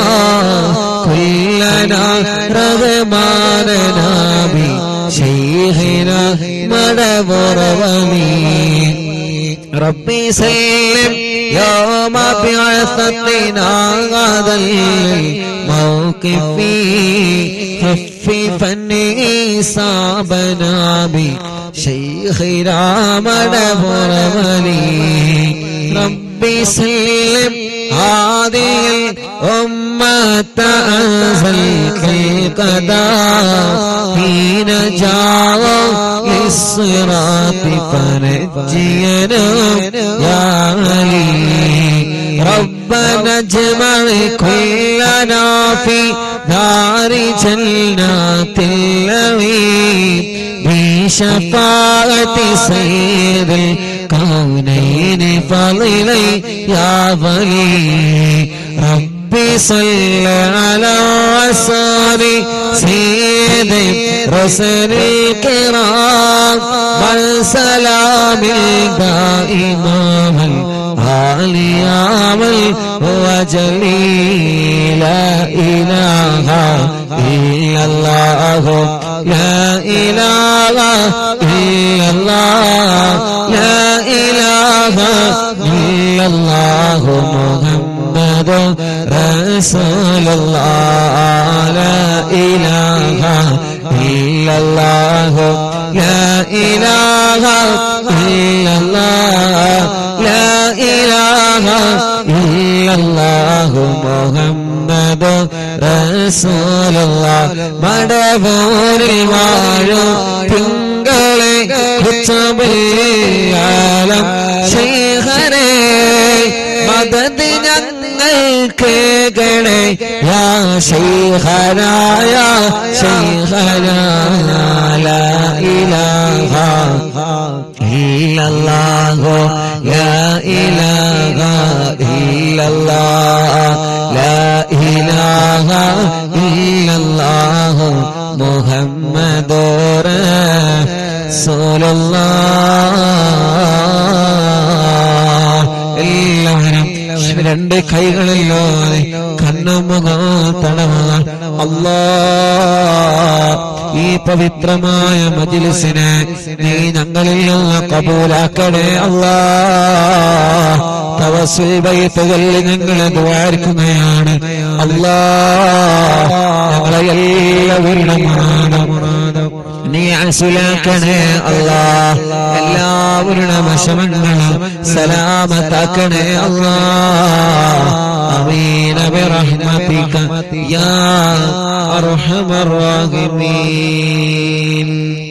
كلنا رغباننا بشيخنا مدبور ولي ربي سلم يوم بعثتنا هذا الموقف خففا إصابنا بشيخنا مدبر ولي ربي سلم هذه الأمة أنزلت القضاء حين جاءوا للصراط فنجينا يا علي ربنا اجمع كلنا في دار جنات اللوي بشفاعة سيد الكونين فضلي يا ولي ربي صل على رسول سيد رسل الكرام والسلام دائما والآل وجلي لا إله إلا الله لا إله إلا الله لا إله إلا الله محمد رسول الله لا إله إلا الله لا إله إلا الله لا إله إلا الله محمد رسول الله മടവൂരിൽ വാഴും തിങ്കളെ കുച്ചബിയാലം ശേഖരേ മദത് ഞങ്ങൾക്ക് ഗണേ യാ ശൈഖനായ ശൈഖനായ ലാ ഇലാഹ ഇല്ലല്ലാഹു ലാ ഇലാഹ ഇല്ലല്ലാഹ് ലാ ഇലാഹ ഇല്ലല്ലാഹു മുഹമ്മദുർ റസൂലുള്ളാഹ് എല്ലാവരും രണ്ട് കൈകളില്ലാതെ കണ്ണുമുഖം തടവുക അല്ലാ ഈ പവിത്രമായ മജിലിസിനെ നീ ഞങ്ങളിൽ നിന്ന് കബൂലാക്കണേ അല്ലാ തവസുൽ ബൈത്തുകളിൽ ഞങ്ങളെ ദ്വാരിക്കുകയാണ് അല്ലാ ഞങ്ങളെ എല്ലാവരുടെ മുറാദം നീ അസുലാക്കണേ അല്ലാ എല്ലാവരുടെ വിഷമങ്ങളും സലാമത്താക്കണേ അല്ലാ അമീന برحمتك يا أرحم الراحمين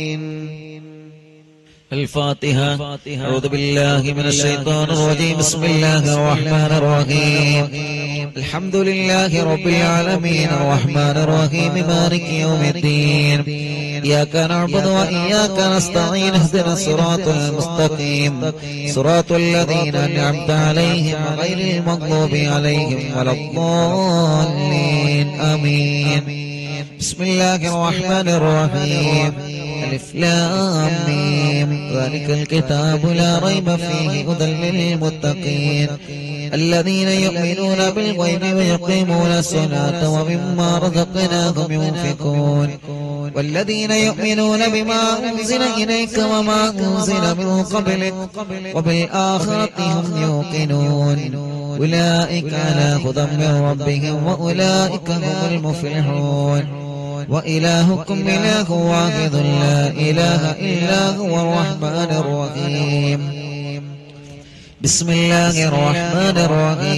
الفاتحة أعوذ بالله من الشيطان الرجيم بسم الله الرحمن الرحيم الحمد لله رب العالمين الرحمن الرحيم مالك يوم الدين إياك نعبد وإياك نستعين اهدنا الصراط المستقيم صراط الذين أنعمت عليهم غير المغضوب عليهم ولا الضالين آمين بسم الله الرحمن الرحيم ألف لام ميم ذلك الكتاب لا ريب فيه هدى للمتقين الذين يؤمنون بالغيب ويقيمون الصلاة ومما رزقناهم ينفقون والذين يؤمنون بما أنزل إليك وما أنزل من قبلك وبالآخرة هم يوقنون أولئك على هدى من ربهم وأولئك هم المفلحون وإلهكم إله واحد لا إله إلا هو الرحمن الرحيم بسم الله الرحمن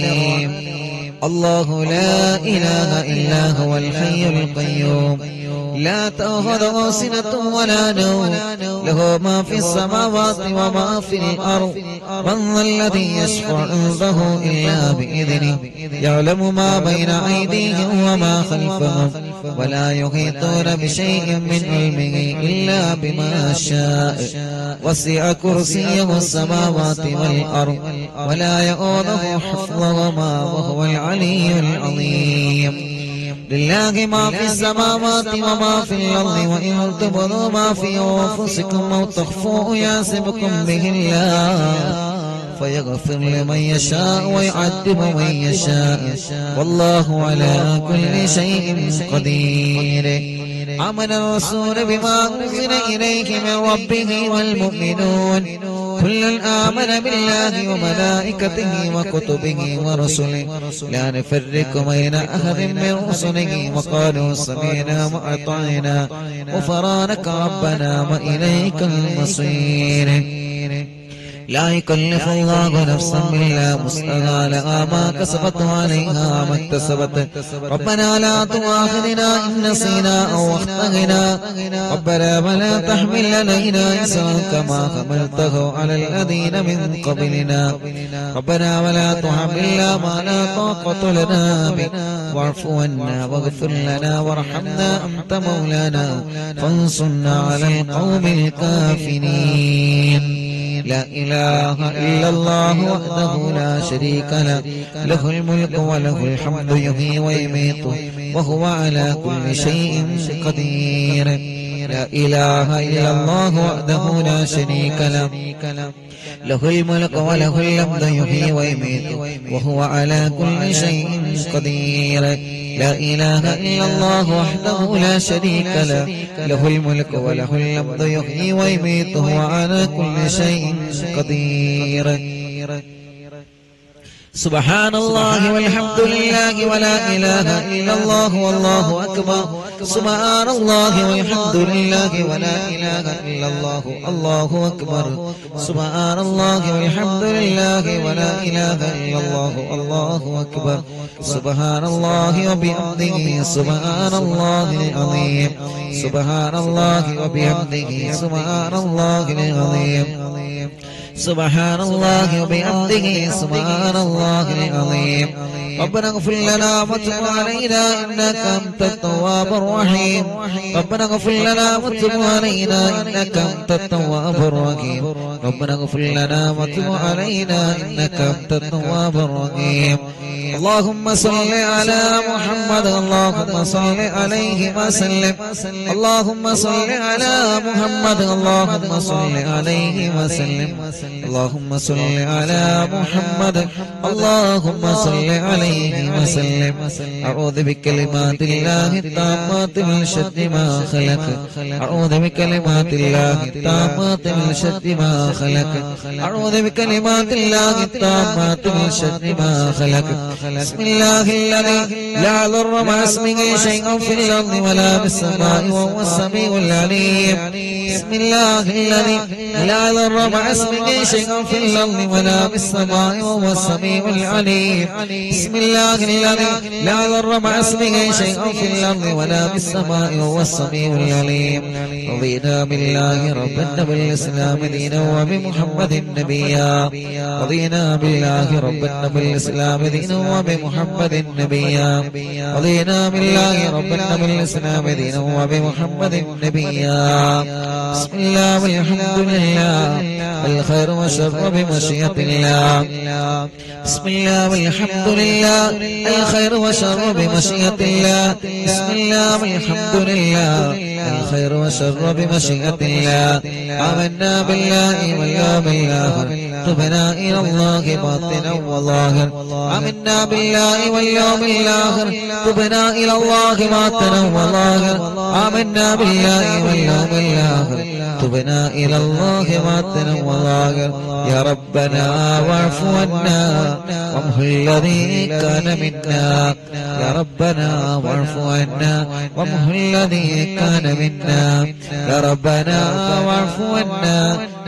الرحيم الله لا إله إلا هو الحي القيوم لا تأخذه سنة ولا نوم له ما في السماوات وما في الأرض من ذا الذي يشفع عنده إلا بإذنه يعلم ما بين أيديهم وما خلفهم ولا يحيطون بشيء من علمه إلا بما شاء وسع كرسيه السماوات والأرض ولا يؤوده حفظهما وهو العلي العظيم لله ما في السماوات وما في الأرض وإن تبدوا ما في أنفسكم أو تخفوه يحسبكم به الله فيغفر لمن يشاء ويعذب من يشاء والله على كل شيء قدير آمن الرسول بما أنزل إليه من ربه والمؤمنون كل آمن بالله وملائكته وكتبه ورسله لا نفرق بين أحد من رسله وقالوا سمعنا وأطعنا غفرانك ربنا وإليك المصير لا يكلف الله نفسا الا وسعها لها ما كسبت وعليها ما اكتسبت ربنا لا تؤاخذنا ان نسينا او اخطانا ربنا ولا تحمل علينا اسرا كما حملته على الذين من قبلنا ربنا ولا تحملنا ما لا طاقه لنا به واعف عنا واغفر لنا وارحمنا انت مولانا فانصرنا على القوم الكافرين لا إله إلا الله وحده لا شريك له له الملك وله الحمد يحيي ويميت وهو على كل شيء قدير لا إله إلا الله وحده لا شريك له له الملك وله الحمد يحيي ويميت وهو على كل شيء قدير لا إله إلا الله وحده لا شريك له له الملك وله الحمد يحيي ويميت وهو على كل شيء قدير سبحان الله والحمد لله ولا إله إلا الله والله أكبر سبحان الله والحمد لله ولا إله إلا الله الله أكبر سبحان الله والحمد لله ولا إله إلا الله الله أكبر سبحان الله وبحمده سبحان الله العظيم سبحان الله وبحمده سبحان الله العظيم سبحان الله وبحمده سبحان الله العظيم ربنا اغفر لنا وتب علينا انك انت التواب الرحيم ربنا اغفر لنا وتب علينا انك انت التواب الرحيم ربنا اغفر لنا وتب علينا انك انت التواب الرحيم اللهم صل على محمد اللهم صل عليه وسلم اللهم صل على محمد اللهم صل عليه وسلم اللهم صل على محمد اللهم صل عليه وسلم أعوذ بكلمات الله التامات من شر ما خلق أعوذ بكلمات الله التامات من شر ما خلق أعوذ بكلمات الله التامات من شر ما خلق بسم الله الذي لا يضر مع اسمه شيء في الأرض ولا في السماء وهو السميع العليم بسم الله الذي لا يضر مع اسمه شيء في الأرض ولا في السماء وهو السميع العليم بسم الله الذي لا يضر مع اسمه شيء في الأرض ولا في السماء وهو السميع العليم رضينا بالله ربا بالإسلام دينا وبمحمد نبيا رضينا بالله ربا بالإسلام دينا وبمحمد نبيا رضينا بالله ربا بالإسلام دينا وبمحمد نبيا بسم الله والحمد لله الخير والشر بمشيئة الله بسم الله والحمد لله الخير والشر بمشيئة الله بسم الله والحمد لله الخير والشر بمشيئة الله آمنا بالله واليوم الآخر تبنا إلى الله باطنا وظاهر آمنا بالله واليوم الآخر تبنا إلى الله باطنا وظاهر آمنا بالله واليوم الآخر تبنا إلى الله باطنا وظاهر يا ربنا واعف عنا وامه الذي كان منا يا ربنا واعف عنا وامه الذي كان منا يا ربنا واعف عنا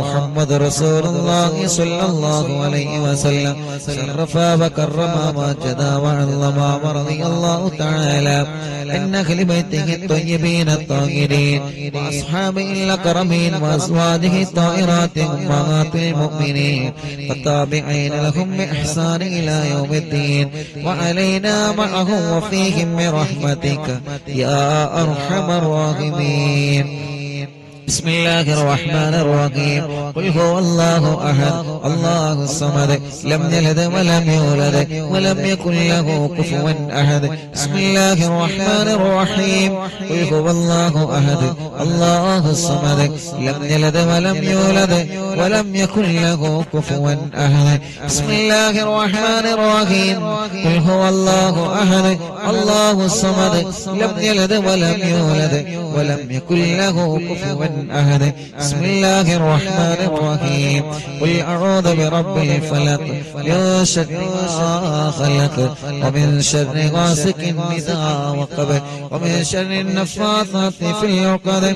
محمد رسول الله صلى الله عليه وسلم شرف وكرم ومجد وعظم ورضي الله تعالى عن أهل بيته الطيبين الطاهرين وأصحابه الأكرمين وأزواجه الطاهرات أمهات المؤمنين والتابعين لهم بإحسان إلى يوم الدين وعلينا معهم وفيهم برحمتك يا أرحم الراحمين بسم الله الرحمن الرحيم قل هو الله أحد الله الصمد لم يلد ولم يولد ولم يكن له كفوا أحد بسم الله الرحمن الرحيم قل هو الله أحد الله الصمد لم يلد ولم يولد ولم يكن له كفوا أحد بسم الله الرحمن الرحيم قل هو الله أحد الله الصمد لم يلد ولم يولد ولم يكن له كفوا أحد بسم الله الرحمن الرحيم قل أعوذ برب الفلق من شر ما خلق ومن شر غاسق إذا وقب ومن شر النفاثات في العقد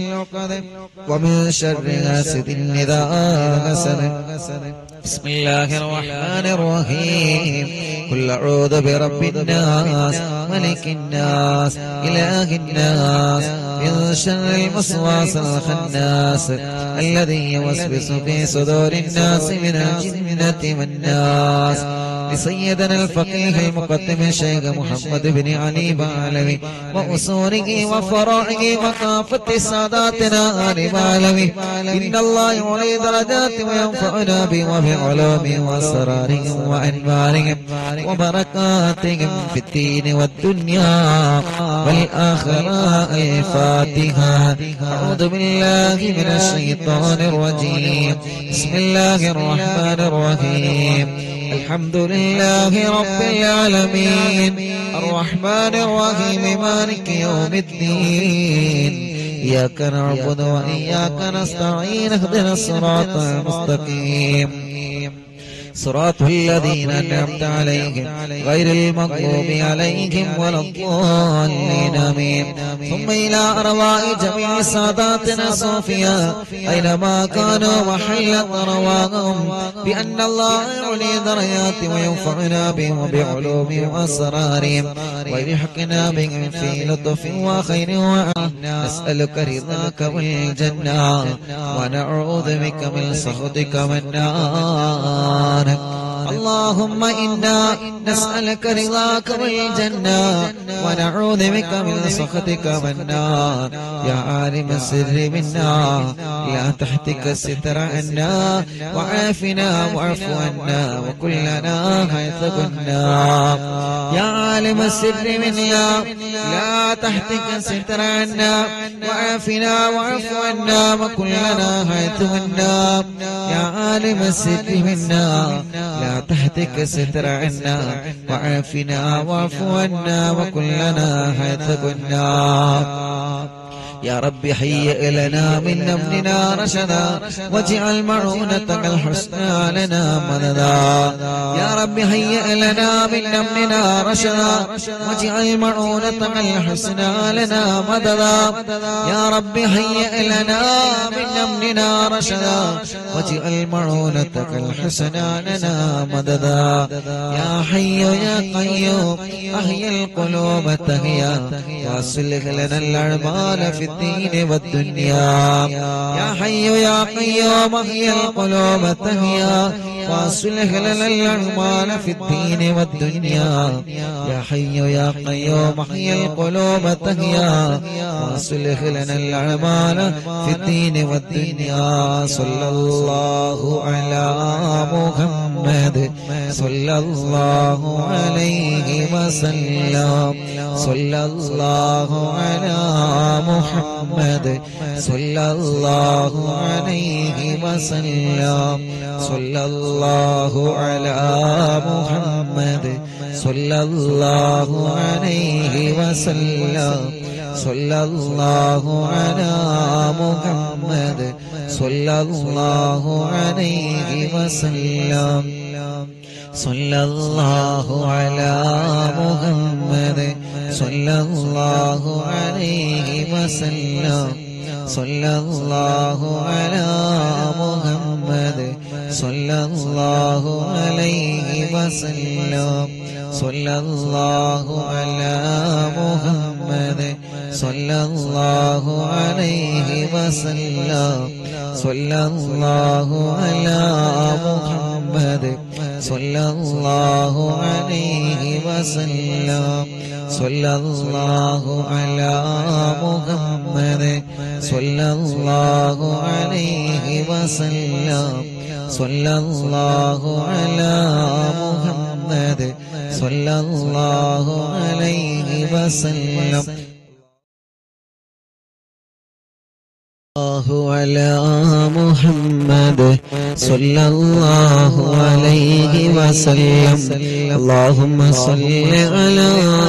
ومن شر حاسد إذا حسد بسم الله الرحمن الرحيم قل أعوذ برب الناس ملك الناس إله الناس من شر الوسواس الخناس الذي يوسوس في صدور الناس من الجنة والناس لسيدنا الفقيه المقدم الشيخ محمد بن علي بعلوي وأصوله وفرائه وكافة ساداتنا آل بعلوي إن الله يعلي درجات وينفعنا به وبعلومهم وأسرارهم وأنوارهم وبركاتهم في الدين والدنيا والآخرة الفاتحة أعوذ بالله من الشيطان الرجيم بسم الله الرحمن الرحيم الحمد لله رب العالمين الرحمن الرحيم مالك يوم الدين إياك نعبد وإياك نستعين اهدنا الصراط المستقيم صراط الذين أنعمت عليهم غير المغضوب عليهم ولا الضالين آمين ثم إلى أرواح جميع ساداتنا صوفيا أينما كانوا محل رواهم بأن الله يعلي درجات وينفعنا بهم وبعلومهم وأسرارهم ويلحقنا بهم في لطف وخير وعافية نسألك رضاك والجنة ونعوذ بك من سخطك والنار اللهم إنا نسألك رضاك والجنة ونعوذ بك من سخطك والنار يا عالم السر منا لا تحتك الستر عنا وعافنا واعف عنا وكلنا حيث كنا يا عالم السر منا لا تحتك الستر عنا وعافنا واعف عنا وكلنا حيث كنا يا عالم السر منا لا تحتك الستر عنا وعافنا واعف عنا وكلنا حيث كنا يا رب هيئ لنا من أمننا رشدا واجعل معونتك الحسنى لنا مددا يا رب هيئ لنا من أمننا رشدا واجعل معونتك الحسنى لنا مددا يا رب هيئ لنا من أمننا رشدا واجعل معونتك الحسنى لنا مددا يا حي يا قيوم أحيي القلوب تهيا واصلح لنا الأعمال في الدين والدنيا يا حي يا قيوم احيي القلوب تهيا واصلح لنا الاعمال في الدين والدنيا يا حي يا قيوم احيي القلوب تهيا واصلح لنا الاعمال في الدين والدنيا صلى الله على محمد صلى الله عليه وسلم صلى الله على محمد صلى الله عليه وسلم صلى الله على محمد صلى الله عليه وسلم صلى الله على محمد صلى الله عليه وسلم صلى الله على محمد صلى الله عليه وسلم صلى الله على محمد صلى الله عليه وسلم صلى الله على محمد صلى الله عليه وسلم صلى الله على محمد صلى الله عليه وسلم صلى الله على محمد صلى الله عليه وسلم صلى الله على محمد صلى الله عليه وسلم الله على محمد صلى الله عليه وسلم اللهم صل على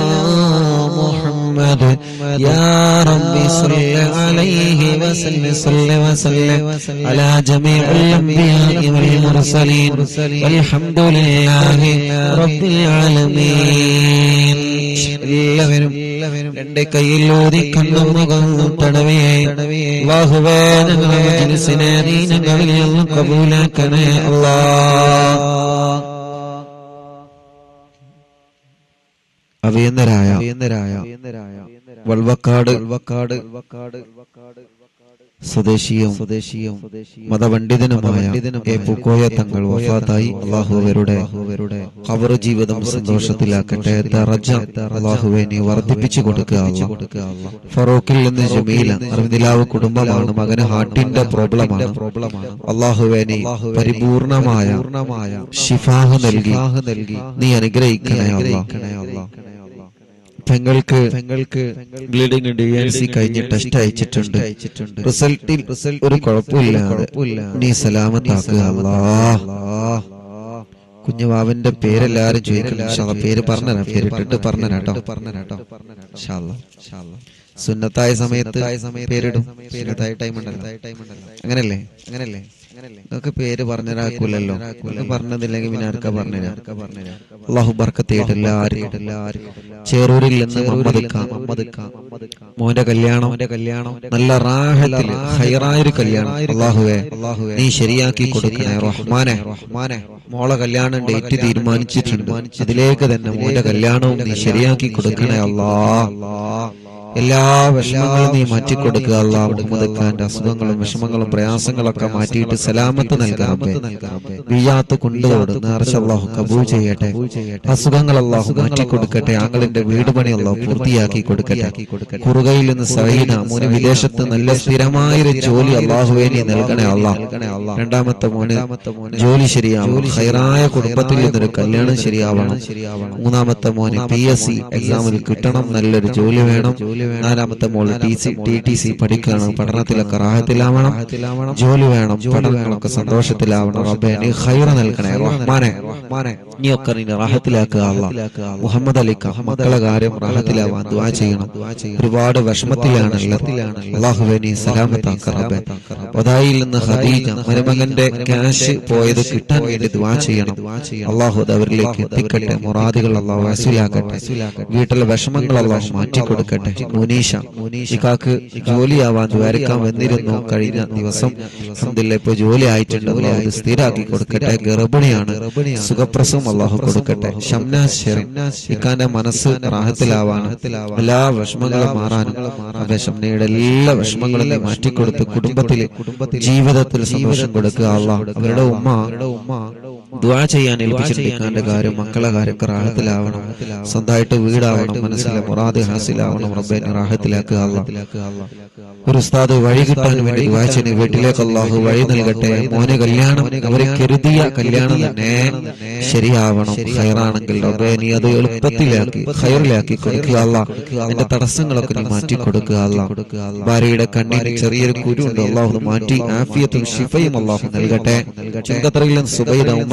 محمد يا رب صل عليه وسلم صل وسلم على جميع الأنبياء والمرسلين والحمد لله رب العالمين എല്ലാവരും രണ്ട് കയ്യിൽ ഊതി കണ്ണും മുഖം തടവേ വാഹുവേ ഞങ്ങളെ മജ്ലിസിനെ നീ ഞങ്ങളിൽ നിന്ന് കബൂലാക്കണേ അല്ലാ അവിയന്നരായ വൾവക്കാട് വൾവക്കാട് സ്വദേശിയും സ്വദേശിയും മതപണ്ഡിതനുമായ എ പൂക്കോയ തങ്ങൾ വഫാത്തായി അള്ളാഹുവരുടെ ഖബർ ജീവിതം സന്തോഷത്തിലാക്കട്ടെ ദറജ അള്ളാഹുവെ നീ വർദ്ധിപ്പിച്ചു കൊടുക്കുക അല്ലാ. ഫറൂഖിൽ നിന്ന് ജമീല അറിവിലാവ് കുടുംബമാണ് മകന് ഹാർട്ടിന്റെ പ്രോബ്ലമാണ് അള്ളാഹുവെ നീ പരിപൂർണമായ ഷിഫാഹ് നൽകി നീ അനുഗ്രഹിക്കണേ അല്ലാ. പെങ്ങൾക്ക് പെങ്ങൾക്ക് ബ്ലീഡിംഗ് ഡി എൻ സി കഴിഞ്ഞ് ടെസ്റ്റ് അയച്ചിട്ടുണ്ട് റിസൾട്ടിൽ റിസൾട്ട് ഒരു കുഴപ്പമില്ലാതെ നീ സലാമത്താക്കുക അല്ലാ കുഞ്ഞുവാവന്റെ പേരെല്ലാരും ചോദിക്കണം ഇൻഷാ അല്ലാ. പേര് പറഞ്ഞുതരാം പേരിട്ടിട്ട് പറഞ്ഞുതരാട്ടോ പറഞ്ഞുതരാട്ടോ ഇൻഷാ അല്ലാ. സുന്നത്തായ സമയത്ത് പേരിടും സുന്നത്തായ ടൈം ഉണ്ടല്ലോ അങ്ങനല്ലേ അങ്ങനല്ലേ നിങ്ങൾക്ക് പേര് പറഞ്ഞുതരാക്കൂലല്ലോ നിങ്ങൾക്ക് പറഞ്ഞതില്ലെങ്കിൽ പിന്നെ ആർക്കാ പറഞ്ഞുതരാ അള്ളാഹു ബർക്കത്തേട്ട് എല്ലാവരും ചേറൂരിൽ നിന്ന് മുഹമ്മദ് ഖാൻ മുഹമ്മദ് ഖാൻ മോന്റെ കല്യാണം മോന്റെ കല്യാണം നല്ല റാഹത്തിൽ ഹൈറായൊരു കല്യാണം അള്ളാഹുവേ നീ ശരിയാക്കി കൊടുക്കണേ റഹ്മാനെ റഹ്മാനെ മോളെ കല്യാണം ഡേറ്റ് തീരുമാനിച്ചിട്ടുണ്ട് അതിലേക്ക് തന്നെ മോന്റെ കല്യാണവും നീ ശരിയാക്കി കൊടുക്കണേ അല്ലാ എല്ലാ വിഷമങ്ങളും നീ മാറ്റിക്കൊടുക്കുക അല്ലാ മുഹമ്മദ് ഖാന്റെ അസുഖങ്ങളും വിഷമങ്ങളും പ്രയാസങ്ങളൊക്കെ മാറ്റിയിട്ട് സലാമത്ത് നൽകാം വിയാത്ത് കൊണ്ടുപോട് നേർച്ച അള്ളാഹു കബൂൾ ചെയ്യട്ടെ അസുഖങ്ങൾ അള്ളാഹു മാറ്റിക്കൊടുക്കട്ടെ ആങ്ങളിന്റെ വീട് പണി അള്ളാഹു പൂർത്തിയാക്കി കൊടുക്കട്ടെ കുറുകയിൽ നിന്ന് സഹീന മോന് വിദേശത്ത് നല്ല സ്ഥിരമായൊരു ജോലി അള്ളാഹുവേ നീ നൽകണേ അള്ളാഹ് രണ്ടാമത്തെ മോന് ജോലി ശരിയാവണം ഹൈറായ കുടുംബത്തിൽ നിന്നൊരു കല്യാണം ശരിയാവണം മൂന്നാമത്തെ മോന് പി എസ് സി എക്സാമിൽ കിട്ടണം നല്ലൊരു ജോലി വേണം നാലാമത്തെ മോള് T C T T C പഠിക്കണം പഠനത്തിലൊക്കെ റാഹത്തിലാവണം ജോലി വേണം പഠനങ്ങളൊക്കെ സന്തോഷത്തിലാവണം റബ്ബേ നീ ഹൈറ നൽകണേ റഹ്മാനെ റഹ്മാനെ നീ ഒക്കെ നീ റാഹത്തിലാക്കുക അല്ലാ മുഹമ്മദ് അലിക്ക മക്കളെ കാര്യം റാഹത്തിലാവാൻ ദുആ ചെയ്യണം ഒരുപാട് വിഷമത്തിലാണ് ഉള്ളത് അള്ളാഹുവെ നീ സലാമത്താക്ക റബ്ബേ വദായിൽ നിന്ന് ഖദീജ മരുമകന്റെ ക്യാഷ് പോയത് കിട്ടാൻ വേണ്ടി ദുആ ചെയ്യണം അള്ളാഹു അത് അവരിലേക്ക് എത്തിക്കട്ടെ മുറാദുകൾ അള്ളാഹു വസൂലാക്കട്ടെ വീട്ടിലെ വിഷമങ്ങൾ അള്ളാഹു മാറ്റിക്കൊടുക്കട്ടെ മുനീഷ ഇക്കാക്ക് ജോലിയാവാൻ ദ്വാരക്കാൻ വന്നിരുന്നു കഴിഞ്ഞ ദിവസം അൽഹംദുലില്ലാ ഇപ്പൊ ജോലി ആയിട്ടുണ്ട് അള്ളാഹു ഇത് സ്ഥിരാക്കി കൊടുക്കട്ടെ ഗർഭിണിയാണ് സുഖപ്രസവം അള്ളാഹു കൊടുക്കട്ടെ ഷംനാസ് ഷെറിൻ ഇക്കാന്റെ മനസ്സ് റാഹത്തിലാവാനും എല്ലാ വിഷമങ്ങളും മാറാനും അതെ ഷംനയുടെ എല്ലാ വിഷമങ്ങളും നീ മാറ്റിക്കൊടുത്ത് കുടുംബത്തില് ജീവിതത്തിൽ സന്തോഷം കൊടുക്കുക അള്ളാഹ് അവരുടെ ഉമ്മ ദുആ ചെയ്യാൻ ഏൽപ്പിച്ചിട്ടുണ്ട് ഇക്കാന്റെ കാര്യം മക്കളെ കാര്യമൊക്കെ റാഹത്തിലാവണം സ്വന്തമായിട്ട് വീടാവണം മനസ്സിലെ മുറാദ് ഹാസിലാവണം റബ്ബെ നീ റാഹത്തിലാക്കുക അള്ളാഹ് ഒരു ഉസ്താദ് വഴി കിട്ടാൻ വേണ്ടി വായിച്ചതിന് വീട്ടിലേക്ക് അള്ളാഹു വഴി നൽകട്ടെ മോനെ കല്യാണം അവരെ കരുതിയ കല്യാണം തന്നെ ശരിയാവണം ഹൈറാണെങ്കിൽ റബ്ബേ നീ അത് എളുപ്പത്തിലാക്കി ഹൈറിലാക്കി കൊടുക്കുക അല്ല അതിന്റെ തടസ്സങ്ങളൊക്കെ നീ മാറ്റി കൊടുക്കുക അല്ല ഭാര്യയുടെ കണ്ണിന് ചെറിയൊരു കുരുണ്ട് അള്ളാഹു അത് മാറ്റി ആഫിയത്തും ഷിഫയും അള്ളാഹു നൽകട്ടെ ചുങ്കത്തറയിൽ നിന്ന് സുബൈദ ഉമ്മ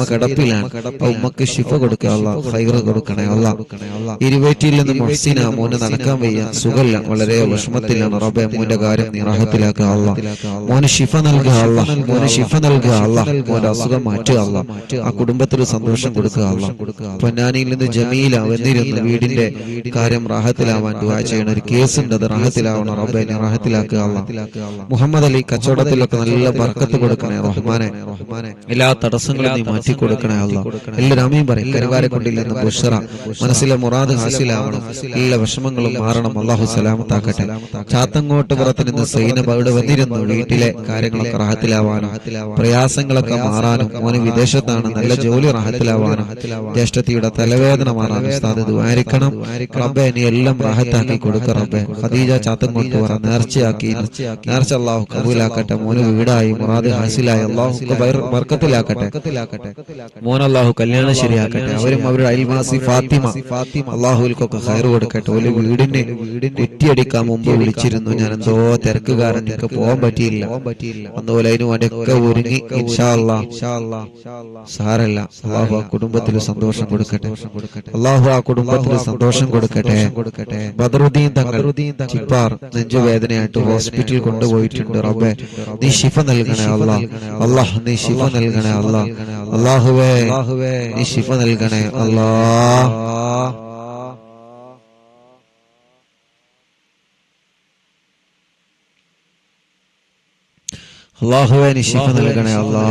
കിടപ്പിലാണ് ആ ഉമ്മക്ക് ശിഫ കൊടുക്കുക അല്ല ഹൈറ് കൊടുക്കണേ അല്ല ഇരുവേറ്റിയിൽ നിന്ന് മൊഹ്സിന മോന് നടക്കാൻ വയ്യ സുഖല്ല വളരെ വിഷമത്തിലാണ് റബ്ബെ മോന്റെ കാര്യം നിറാഹത്തിലാക്കുക അല്ല മോന് ശിഫ നൽകുക അല്ല മോന് ശിഫ നൽകുക അല്ല മോന്റെ അസുഖം മാറ്റുക അല്ല ആ കുടുംബത്തിൽ സന്തോഷം കൊടുക്കുക അല്ല പൊന്നാനിയിൽ നിന്ന് ജമീല വന്നിരുന്നു വീടിന്റെ കാര്യം റാഹത്തിലാവാൻ ദുആ ചെയ്യണ ഒരു കേസ് ഉണ്ട് അത് റാഹത്തിലാവണം റബ്ബെ നീ റാഹത്തിലാക്കുക അല്ല മുഹമ്മദ് അലി കച്ചവടത്തിലൊക്കെ നല്ല ബർക്കത്ത് കൊടുക്കണേ റഹ്മാനെ എല്ലാ തടസ്സങ്ങളും നീ മാറ്റി കൊടുക്കണേ അല്ല എല്ലാവരും അമീൻ പറയും കരുവാരക്കൊണ്ടിൽ നിന്ന് ബുഷറ മനസ്സിലെ മുറാദ് ഹാസിലാവണം എല്ലാ വിഷമങ്ങളും മാറണം അള്ളാഹു സലാമത്താക്കട്ടെ ചാത്തങ്ങോട്ട് പുറത്ത് നിന്ന് സൈനബ് അവിടെ വന്നിരുന്നു വീട്ടിലെ കാര്യങ്ങളൊക്കെ റാഹത്തിലാവാനും പ്രയാസങ്ങളൊക്കെ മാറാനും മോന് വിദേശത്താണ് നല്ല ജോലി റാഹത്തിലാവാനും ജ്യേഷ്ഠത്തിയുടെ തലവേദന മാറാനും ഉസ്താദ് ദ്വാരിക്കണം റബ്ബെ നീ എല്ലാം റാഹത്താക്കി കൊടുക്ക റബ്ബെ ഖദീജ ചാത്തങ്ങോട്ട് പറ നേർച്ചയാക്കി നേർച്ച അള്ളാഹു കബൂലാക്കട്ടെ മോന് വീടായി മുറാദ് ഹാസിലായി അള്ളാഹു ബർക്കത്തിലാക്കട്ടെ മോൻ അള്ളാഹു കല്യാണം ശരിയാക്കട്ടെ അവരും അവരുടെ അയൽവാസി ഫാത്തിമ ഫാത്തിമ അള്ളാഹുൽക്കൊക്കെ ഹയർ കൊടുക്കട്ടെ ഒരു വീടിന് കുറ്റിയടിക്കാൻ മുമ്പ് വിളിച്ചിരുന്നു ഞാൻ എന്തോ തിരക്കുകാരൻ എനിക്ക് പോകാൻ പറ്റിയില്ല അതുപോലെ അതിന് വേണ്ടിയൊക്കെ ഒരുങ്ങി ഇൻഷാ അല്ലാ. സാരല്ല അള്ളാഹു ആ കുടുംബത്തിൽ സന്തോഷം കൊടുക്കട്ടെ അള്ളാഹു ആ കുടുംബത്തിൽ സന്തോഷം കൊടുക്കട്ടെ ബദറുദ്ദീൻ തങ്ങൾ ചിപ്പാർ നെഞ്ചുവേദനയായിട്ട് ഹോസ്പിറ്റലിൽ കൊണ്ടുപോയിട്ടുണ്ട് റബ്ബെ നീ ശിഫ നൽകണേ അല്ലാ അള്ളാഹ് നീ ശിഫ നൽകണേ അല്ലാ അള്ളാഹുവേ നീ ശിഫ നൽകണേ അല്ലാ അള്ളാഹുവേ നീ ശിഫ നൽകണേ അല്ലാ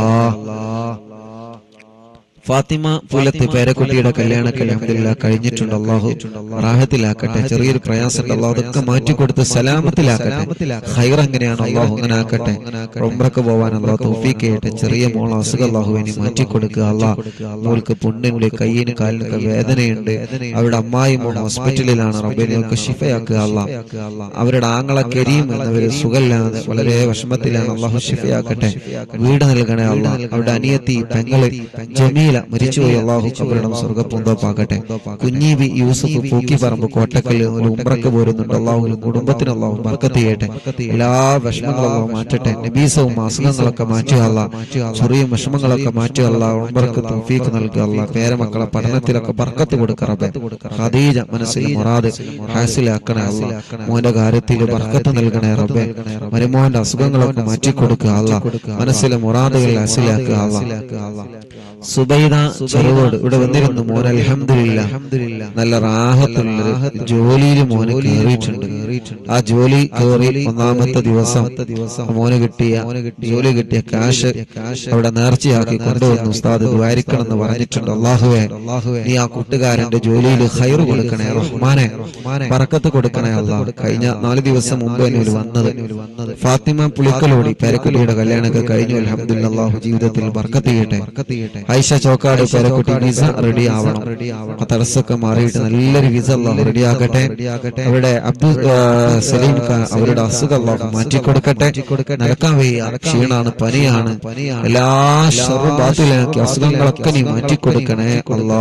ഫാത്തിമ പുലത്ത് പേരക്കുട്ടിയുടെ കല്യാണമൊക്കെ അൽഹംദുലില്ലാ കഴിഞ്ഞിട്ടുണ്ട് അള്ളാഹു റാഹത്തിലാക്കട്ടെ ചെറിയൊരു പ്രയാസം അള്ളാഹു അതൊക്കെ മാറ്റിക്കൊടുത്ത് സലാമത്തിലാക്കട്ടെ ഹൈർ എങ്ങനെയാണ് അള്ളാഹു അങ്ങനെ ആക്കട്ടെ ഉംറക്ക് പോവാൻ അള്ളാഹു തൗഫീഖ് ചെയ്യട്ടെ ചെറിയ മോൾ അസുഖം അള്ളാഹു ഇനി മാറ്റിക്കൊടുക്കുക അള്ളാഹ് മോൾക്ക് പുണ്ണിന്റെ കയ്യിന് കാലിനൊക്കെ വേദനയുണ്ട് അവരുടെ അമ്മായി മോൾ ഹോസ്പിറ്റലിലാണ് റബ്ബിനെയൊക്കെ ഷിഫയാക്കുക അള്ളാഹ് അവരുടെ ആങ്ങളെ കരീം എന്നവര് സുഖമില്ലാതെ വളരെ വിഷമത്തിലാണ് അള്ളാഹു ഷിഫയാക്കട്ടെ വീട് നൽകണേ അള്ളാഹ് അവരുടെ അനിയത്തി പെങ്ങള് ജമീല മരിച്ചുപോയി അള്ളാഹു കബറിടം സ്വർഗപ്പൂന്തോപ്പാക്കട്ടെ കുഞ്ഞീബി യൂസഫ് പൂക്കിപ്പറമ്പ് കോട്ടക്കല്ല് ഒരു ഉംറക്ക് പോരുന്നുണ്ട് അള്ളാഹു കുടുംബത്തിന് അള്ളാഹു ബർക്കത്ത് ചെയ്യട്ടെ എല്ലാ വിഷമങ്ങളും അള്ളാഹു മാറ്റട്ടെ നബീസവും അസുഖങ്ങളൊക്കെ മാറ്റുക അല്ല ചെറിയ വിഷമങ്ങളൊക്കെ മാറ്റുക അല്ല ഉംറക്ക് തൗഫീഖ് നൽകുക അല്ല പേരമക്കളെ പഠനത്തിലൊക്കെ ബർക്കത്ത് കൊടുക്കറബെ ഖദീജ മനസ്സിൽ മുറാദ് ഹാസിലാക്കണേ അല്ല മോന്റെ കാര്യത്തിൽ ബർക്കത്ത് നൽകണേ റബ്ബെ മരുമോന്റെ അസുഖങ്ങളൊക്കെ മാറ്റിക്കൊടുക്കുക അല്ല മനസ്സിലെ മുറാദുകൾ ഹാസിലാക്കുക അല്ല സുബൈദ ചെറുതോട് ഇവിടെ വന്നിരുന്നു മോൻ അൽഹംദുലില്ല നല്ല റാഹത്തുള്ള ജോലിയിൽ മോന് കയറിയിട്ടുണ്ട് ആ ജോലി കയറി ഒന്നാമത്തെ ദിവസം മോന് കിട്ടിയ ജോലി കിട്ടിയ കാശ് അവിടെ നേർച്ചയാക്കി കൊണ്ടുവന്നു ഉസ്താദ് ദ്വാരിക്കണം എന്ന് പറഞ്ഞിട്ടുണ്ട് അള്ളാഹുവേ നീ ആ കൂട്ടുകാരന്റെ ജോലിയിൽ ഹൈർ കൊടുക്കണേ റഹ്മാനെ പറക്കത്ത് കൊടുക്കണേ അള്ളാഹ് കഴിഞ്ഞ നാല് ദിവസം മുമ്പ് തന്നെ ഇവര് വന്നത് ഫാത്തിമ പുളിക്കലോടി പേരക്കുട്ടിയുടെ കല്യാണമൊക്കെ കഴിഞ്ഞു അൽഹംദുലില്ലാ അള്ളാഹു ജീവിതത്തിൽ ബർക്കത്ത് ചെയ്യട്ടെ ഐഷ ചോക്കാട് പേരക്കുട്ടി വിസ റെഡി ആവണം ആ തടസ്സമൊക്കെ മാറിയിട്ട് നല്ലൊരു വിസ അള്ളാഹു റെഡി ആക്കട്ടെ അവിടെ അബ്ദുൽ ആ, സലീം ഖാൻ അവരുടെ അസുഖം അള്ളാഹു മാറ്റിക്കൊടുക്കട്ടെ നടക്കാൻ വയ്യ ക്ഷീണാണ് പനിയാണ് എല്ലാ ഷറും ബാത്തിലാക്കി അസുഖങ്ങളൊക്കെ നീ മാറ്റിക്കൊടുക്കണേ അല്ലാ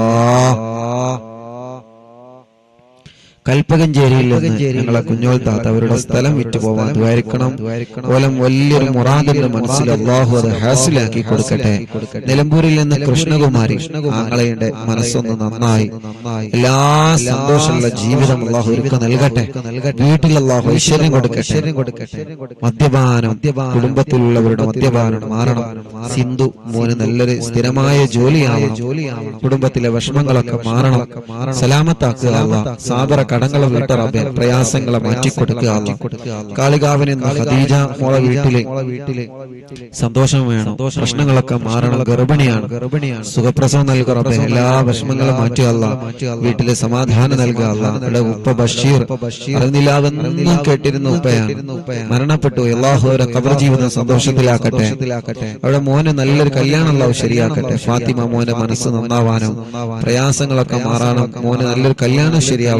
കൽപ്പകഞ്ചേരിയിൽ നിന്ന് ഞങ്ങളെ കുഞ്ഞോൾ താത്ത അവരുടെ സ്ഥലം വിറ്റു പോവാൻ ദ്വാരിക്കണം ഓലം വലിയൊരു മുറാദിന്റെ മനസ്സിൽ അള്ളാഹു അത് ഹാസിലാക്കി കൊടുക്കട്ടെ നിലമ്പൂരിൽ നിന്ന് കൃഷ്ണകുമാരി ആങ്ങളയുടെ മനസ്സൊന്ന് നന്നായി എല്ലാ സന്തോഷമുള്ള ജീവിതം അള്ളാഹു ഒരുക്ക നൽകട്ടെ വീട്ടിൽ അള്ളാഹു ഐശ്വര്യം കൊടുക്കട്ടെ മദ്യപാനം കുടുംബത്തിലുള്ളവരുടെ മദ്യപാനം മാറണം സിന്ധു മോന് നല്ലൊരു സ്ഥിരമായ ജോലിയാവണം കുടുംബത്തിലെ വിഷമങ്ങളൊക്കെ മാറണം സലാമത്താക്കുക അള്ളാഹ് സാബറ കടങ്ങളെ വീട്ടറബെ പ്രയാസങ്ങളെ മാറ്റിക്കൊടുക്കുക അള്ളാഹ് കാളികാവിന് എന്ന ഖദീജ മോളെ വീട്ടിലെ സന്തോഷം വേണം പ്രശ്നങ്ങളൊക്കെ മാറണം ഗർഭിണിയാണ് ഗർഭിണിയാണ് സുഖപ്രസവം നൽകുക റബ്ബേ എല്ലാ വിഷമങ്ങളും മാറ്റുക അല്ല വീട്ടിലെ സമാധാനം നൽകുക അല്ല അവിടെ ഉപ്പ ബഷീർ അറിഞ്ഞില്ലാതെന്നും കേട്ടിരുന്ന ഉപ്പയാണ് മരണപ്പെട്ടു അള്ളാഹു അവരെ കബർ ജീവിതം സന്തോഷത്തിലാക്കട്ടെ അവിടെ മോന് നല്ലൊരു കല്യാണം അല്ലാഹു ശരിയാക്കട്ടെ ഫാത്തിമ മോന്റെ മനസ്സ് നന്നാവാനും പ്രയാസങ്ങളൊക്കെ മാറാനും മോന് നല്ലൊരു കല്യാണം ശരിയാവാനും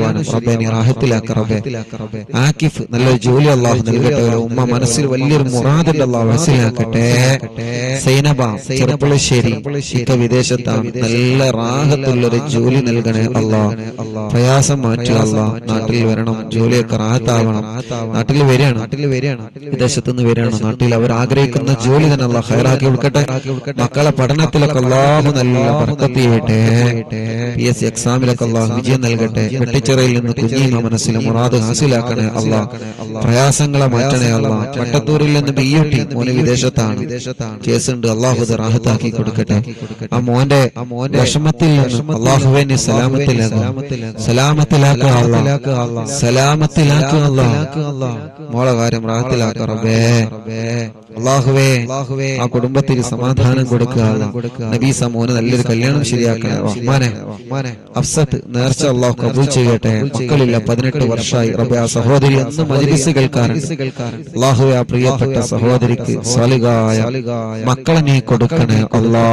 റബ്ബെ നീ റാഹത്തിലാക്ക റബ്ബെ ആക്കിഫ് നല്ലൊരു ജോലി അള്ളാഹു നൽകട്ടെ ഒരു ഉമ്മ മനസ്സിൽ വലിയൊരു മുറാദിന്റെ അള്ളാഹു മനസ്സിലാക്കട്ടെ സൈനബ ചെറുപ്പുളശ്ശേരി ഇക്ക വിദേശത്താണ് നല്ല റാഹത്തുള്ളൊരു ജോലി നൽകണേ അള്ളാഹ് പ്രയാസം മാറ്റുക അള്ളാഹ് നാട്ടിൽ വരണം ജോലിയൊക്കെ റാഹത്താവണം നാട്ടിൽ വരികയാണ് നാട്ടിൽ വരികയാണ് വിദേശത്ത് നിന്ന് വരികയാണ് നാട്ടിൽ അവർ ആഗ്രഹിക്കുന്ന ജോലി തന്നെ അള്ളാഹ് ഹൈറാക്കി കൊടുക്കട്ടെ മക്കളെ പഠനത്തിലൊക്കെ അള്ളാഹു നല്ല ബർക്കത്ത് ചെയ്യട്ടെ പി എസ് സി എക്സാമിലൊക്കെ അള്ളാഹു വിജയം നൽകട്ടെ വെട്ടിച്ചിറയിൽ നിന്ന് കുഞ്ഞീമ മനസ്സിൽ മുറാദ് ഹാസിലാക്കണേ അള്ളാഹ് പ്രയാസങ്ങളെ മാറ്റണേ അള്ളാഹ് പട്ടത്തൂരിൽ നിന്ന് ബി യു ടി മോന് വിദേശത്താണ് കേസുണ്ട് അള്ളാഹു ഇത് റാഹത്താക്കി കൊടുക്കട്ടെ ആ മോന്റെ ആ മോന്റെ വിഷമത്തിൽ നിന്ന് അള്ളാഹുവെ നീ സലാമത്തിലാക്കുക സലാമത്തിലാക്കുക അള്ളാഹ് സലാമത്തിലാക്കുക അള്ളാഹ് മോളെ കാര്യം റാഹത്തിലാക്കുക റബ്ബേ അള്ളാഹുവേ ആ കുടുംബത്തിൽ സമാധാനം കൊടുക്കുക അല്ലാഹ്. നബീസ മോന് നല്ലൊരു കല്യാണം ശരിയാക്കണേ റഹ്മാനെ അഫ്സത്ത് നേർച്ച അള്ളാഹു കബൂൽ ചെയ്യട്ടെ മക്കളില്ല പതിനെട്ട് വർഷമായി റബ്ബെ ആ സഹോദരി അന്ന് മജിലിസ് കേൾക്കാറുണ്ട് അള്ളാഹുവെ ആ പ്രിയപ്പെട്ട സഹോദരിക്ക് സാലികായ മക്കളെ നീ കൊടുക്കണേ അല്ലാ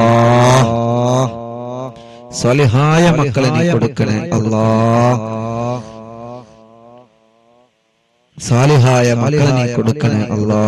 സാലിഹായ മക്കളെ നീ കൊടുക്കണേ അല്ലാ സാലിഹായ മക്കളെ നീ കൊടുക്കണേ അല്ലാ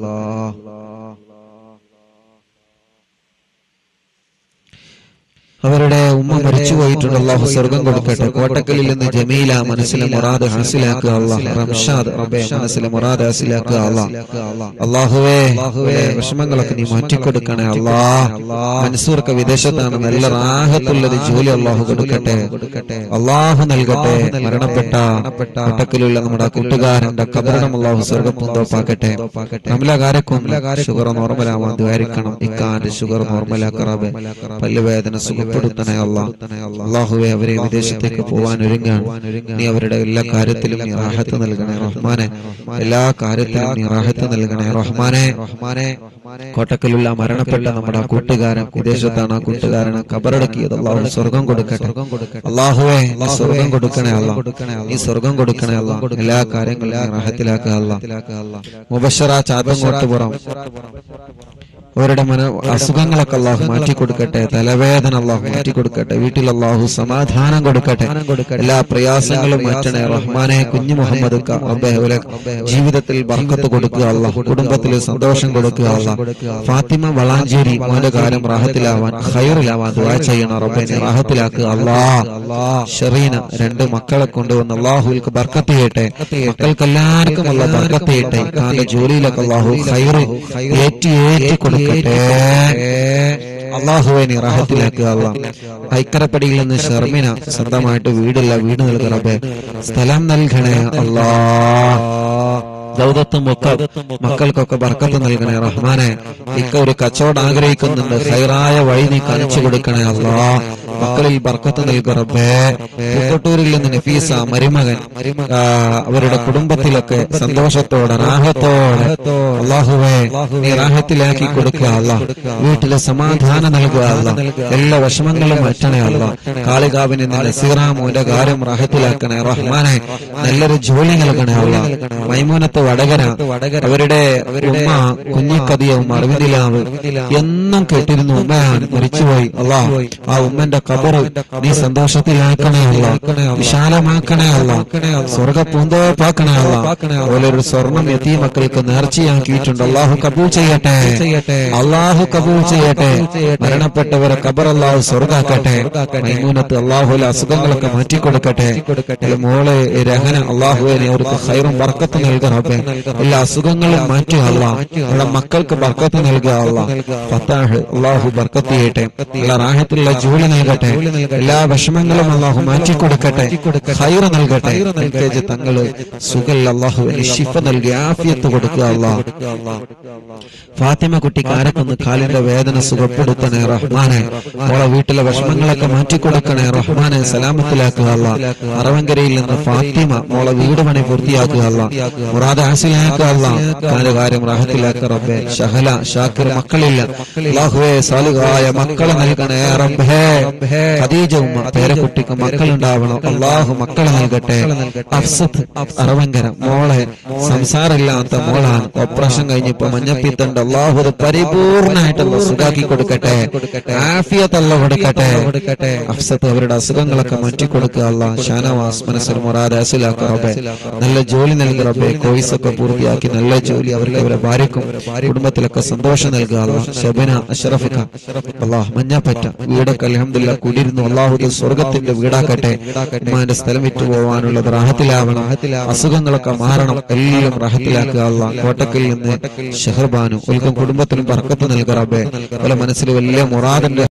അവരുടെ ഉമ്മ മരിച്ചു പോയിട്ടുണ്ട് അള്ളാഹു സ്വർഗം കൊടുക്കട്ടെ കോട്ടക്കലിൽ നിന്ന് ജമീല മനസ്സിലെ മുറാദ് ഹാസിലാക്കുക അള്ളാഹ് റംഷാദ് റബ്ബെ മനസ്സിലെ മുറാദ് ഹാസിലാക്കുക അള്ളാഹ് അള്ളാഹുവേ അള്ളാഹുവേ വിഷമങ്ങളൊക്കെ നീ മാറ്റിക്കൊടുക്കണേ അള്ളാഹ് മൻസൂർക്ക് വിദേശത്താണ് നല്ല റാഹത്തുള്ളത് ജോലി അള്ളാഹു കൊടുക്കട്ടെ അള്ളാഹു നൽകട്ടെ മരണപ്പെട്ട കോട്ടക്കലുള്ള നമ്മുടെ ആ കൂട്ടുകാരന്റെ കബറിടം അള്ളാഹു സ്വർഗം പൂന്തോപ്പാക്കട്ടെ നമ്മളെ കാരക്കും ഷുഗർ നോർമലാവാൻ ദ്വാരിക്കണം ഇക്കാന്റെ ഷുഗർ നോർമലാക്കറാബെ പല്ലുവേദന സുഖപ്പെടുത്തണേ അല്ലാ അള്ളാഹുവെ അവരെ വിദേശത്തേക്ക് പോവാൻ ഒരുങ്ങാൻ നീ അവരുടെ എല്ലാ കാര്യത്തിലും നീ റാഹത്ത് നൽകണേ റഹ്മാനെ എല്ലാ കാര്യത്തിലും നീ റാഹത്ത് നൽകണേ റഹ്മാനെ കോട്ടക്കലുള്ള മരണപ്പെട്ട നമ്മുടെ ആ കൂട്ടുകാരൻ വിദേശത്താണ് ആ കൂട്ടുകാരനെ കബറടക്കിയത് അള്ളാഹു സ്വർഗം കൊടുക്കട്ടെ അള്ളാഹുവെ നീ സ്വർഗം കൊടുക്കണേ അല്ല നീ സ്വർഗം കൊടുക്കണേ അല്ല എല്ലാ കാര്യങ്ങളും നീ റാഹത്തിലാക്കുക അല്ല മുബഷറ ചാത്തങ്ങോട്ടുപുറം അവരുടെ മന അസുഖങ്ങളൊക്കെ അള്ളാഹു മാറ്റി കൊടുക്കട്ടെ തലവേദന അള്ളാഹു മാറ്റി കൊടുക്കട്ടെ വീട്ടിൽ അള്ളാഹു സമാധാനം കൊടുക്കട്ടെ എല്ലാ പ്രയാസങ്ങളും മാറ്റണേ റഹ്മാനെ കുഞ്ഞു മുഹമ്മദ് ക- റബ്ബേ, അവരെ ജീവിതത്തിൽ ബർക്കത്ത് കൊടുക്കുക അള്ളാഹു കുടുംബത്തിൽ സന്തോഷം കൊടുക്കുക അള്ളാഹ് ഫാത്തിമ വളാഞ്ചേരി മോന്റെ കാലം റാഹത്തിലാവാൻ ഹൈറിലാവാൻ ദുആ ചെയ്യണം റബ്ബെ നീ റാഹത്തിലാക്കുക അള്ളാഹ് ഷെറീന രണ്ട് മക്കളെ കൊണ്ടുവന്ന് അള്ളാഹുൽക്ക് ബർക്കത്ത് ചെയ്യട്ടെ മക്കൾക്ക് എല്ലാവർക്കും അല്ല ബർക്കത്ത് ചെയ്യട്ടെ കാന്റെ ജോലിയിലൊക്കെ അള്ളാഹു ഹൈറ് ഏറ്റി ഏറ്റി കൊടുക്കട്ടെ അള്ളാഹുവെ നീ റാഹത്തിലാക്കുക അള്ളാഹ് ഐക്കരപ്പടിയിൽ നിന്ന് ഷർമിന സ്വന്തമായിട്ട് വീടില്ല വീട് നൽകണേ സ്ഥലം നൽകണേ അള്ളാഹ് ദൗതത്തും ഒക്കെ മക്കൾക്കൊക്കെ ബർക്കത്ത് നൽകണേ റഹ്മാനെ ഇക്ക ഒരു കച്ചവടം ആഗ്രഹിക്കുന്നുണ്ട് ഹൈറായ വഴി നീ കാണിച്ചു കൊടുക്കണേ അല്ലാ മക്കളിൽ ബർക്കത്ത് നൽകുക റബ്ബേ പൂക്കോട്ടൂരിൽ നിന്ന് നഫീസ മരുമകൻ ആ, അവരുടെ കുടുംബത്തിലൊക്കെ സന്തോഷത്തോടെ റാഹത്തോടെ അള്ളാഹുവേ നീ റാഹത്തിലാക്കി കൊടുക്കുക അല്ല വീട്ടിലെ സമാധാനം നൽകുക അല്ല എല്ലാ വിഷമങ്ങളും മാറ്റണേ അല്ല കാളികാവിന് നസീറാമോന്റെ കാര്യം റാഹത്തിലാക്കണേ റഹ്മാനെ നല്ലൊരു ജോലി നൽകണേ അല്ല മൈമൂനത്ത് വടകര അവരുടെ ഉമ്മ കുഞ്ഞിക്കതിയവും അറിവിലാവ് എന്നും കേട്ടിരുന്നു ഉമ്മയാണ് മരിച്ചുപോയി അല്ലാ ആ ഉമ്മന്റെ കബറ് നീ സന്തോഷത്തിലാക്കണേ അല്ല വിശാലമാക്കണേ അല്ല സ്വർഗ പൂന്തോപ്പാക്കണേ അല്ല ഓലൊരു സ്വർണം എത്തിയ മക്കൾക്ക് നേർച്ചയാക്കിയിട്ടുണ്ട് അള്ളാഹു കബൂൾ ചെയ്യട്ടെ അള്ളാഹു കബൂൾ ചെയ്യട്ടെ മരണപ്പെട്ടവരെ കബർ അള്ളാഹു സ്വർഗാക്കട്ടെ മൈമൂനത്ത് അള്ളാഹുലെ അസുഖങ്ങളൊക്കെ മാറ്റിക്കൊടുക്കട്ടെ ഈ മോളെ ഈ രഹന അള്ളാഹുവിനെ അവർക്ക് ഹൈറും ബർക്കത്ത് നൽകുക റബ്ബേ എല്ലാ അസുഖങ്ങളും മാറ്റുക അല്ല അവരുടെ മക്കൾക്ക് ബർക്കത്ത് നൽകുക അല്ല ഫത്താഹ് അള്ളാഹു ബർക്കത്ത് ചെയ്യട്ടെ എല്ലാ റാഹത്തിലുള്ള ജോലി നൽകട്ടെ എല്ലാ വിഷമങ്ങളും അള്ളാഹു മാറ്റിക്കൊടുക്കട്ടെ ഹൈറ് നൽകട്ടെ എൽകെജി തങ്ങള് സുഖൽ അള്ളാഹുവിന് ഷിഫ നൽകി ആഫിയത്ത് കൊടുക്കുക അള്ളാഹ് ഫാത്തിമ കുട്ടി കാരക്കൊന്ന് കാലിന്റെ വേദന സുഖപ്പെടുത്തണേ റഹ്മാനെ മോളെ വീട്ടിലെ വിഷമങ്ങളൊക്കെ മാറ്റിക്കൊടുക്കണേ റഹ്മാനെ സലാമത്തിലാക്കുക അല്ല അറവങ്കരയിൽ നിന്ന് ഫാത്തിമ മോളെ വീട് പണി പൂർത്തിയാക്കുക അല്ല മുറാദ് ഹാസിലാക്കുക അല്ല കാല് കാര്യം റാഹത്തിലാക്കുക റബ്ബെ ഷഹല ഷാക്കിർ മക്കളില്ല അല്ലാഹുവേ സാലിഹായ മക്കളെ നൽകണേ റബ്ബേ ഖദീജ ഉമ്മ പേരക്കുട്ടിക്ക് മക്കളുണ്ടാവണം അള്ളാഹു മക്കളെ നൽകട്ടെ അഫ്സത്ത് അറവങ്കര മോളെ സംസാരമില്ലാത്ത മോളാണ് ഓപ്പറേഷൻ കഴിഞ്ഞപ്പോ മഞ്ഞപ്പിത്തുണ്ട് അള്ളാഹു അത് പരിപൂർണമായിട്ടുള്ള സുഖാക്കി കൊടുക്കട്ടെ ആഫിയത്തല്ല കൊടുക്കട്ടെ അഫ്സത്ത് അവരുടെ അസുഖങ്ങളൊക്കെ മാറ്റി കൊടുക്കുക അല്ല ഷാനവാസ് മനസ്സിൽ മുറാദ് അസിലാക്ക റബ്ബേ നല്ല ജോലി നൽകി റബ്ബേ കോഴ്സ് ഒക്കെ പൂർത്തിയാക്കി നല്ല ജോലി അവർക്ക് അവരെ ഭാര്യക്കും കുടുംബത്തിലൊക്കെ സന്തോഷം നൽകുക അല്ല ഷബന അഷറഫിക്ക അള്ളാഹ് മഞ്ഞപ്പറ്റ വീടൊക്കെ അലഹമില്ല കുടിയിരുന്നു അള്ളാഹു ഇത് സ്വർഗത്തിന്റെ വീടാക്കട്ടെ ഉമ്മാന്റെ സ്ഥലം വിറ്റു പോവാനുള്ളത് റാഹത്തിലാവണം അസുഖങ്ങളൊക്കെ മാറണം എല്ലാം റാഹത്തിലാക്കുക അല്ല കോട്ടക്കിൽ നിന്ന് ഷെഹർബാനും ഉൽക്കും കുടുംബത്തിനും പറക്കത്ത് നൽകുക റബ്ബേ അതുപോലെ മനസ്സിൽ വലിയ മുറാദിന്റെ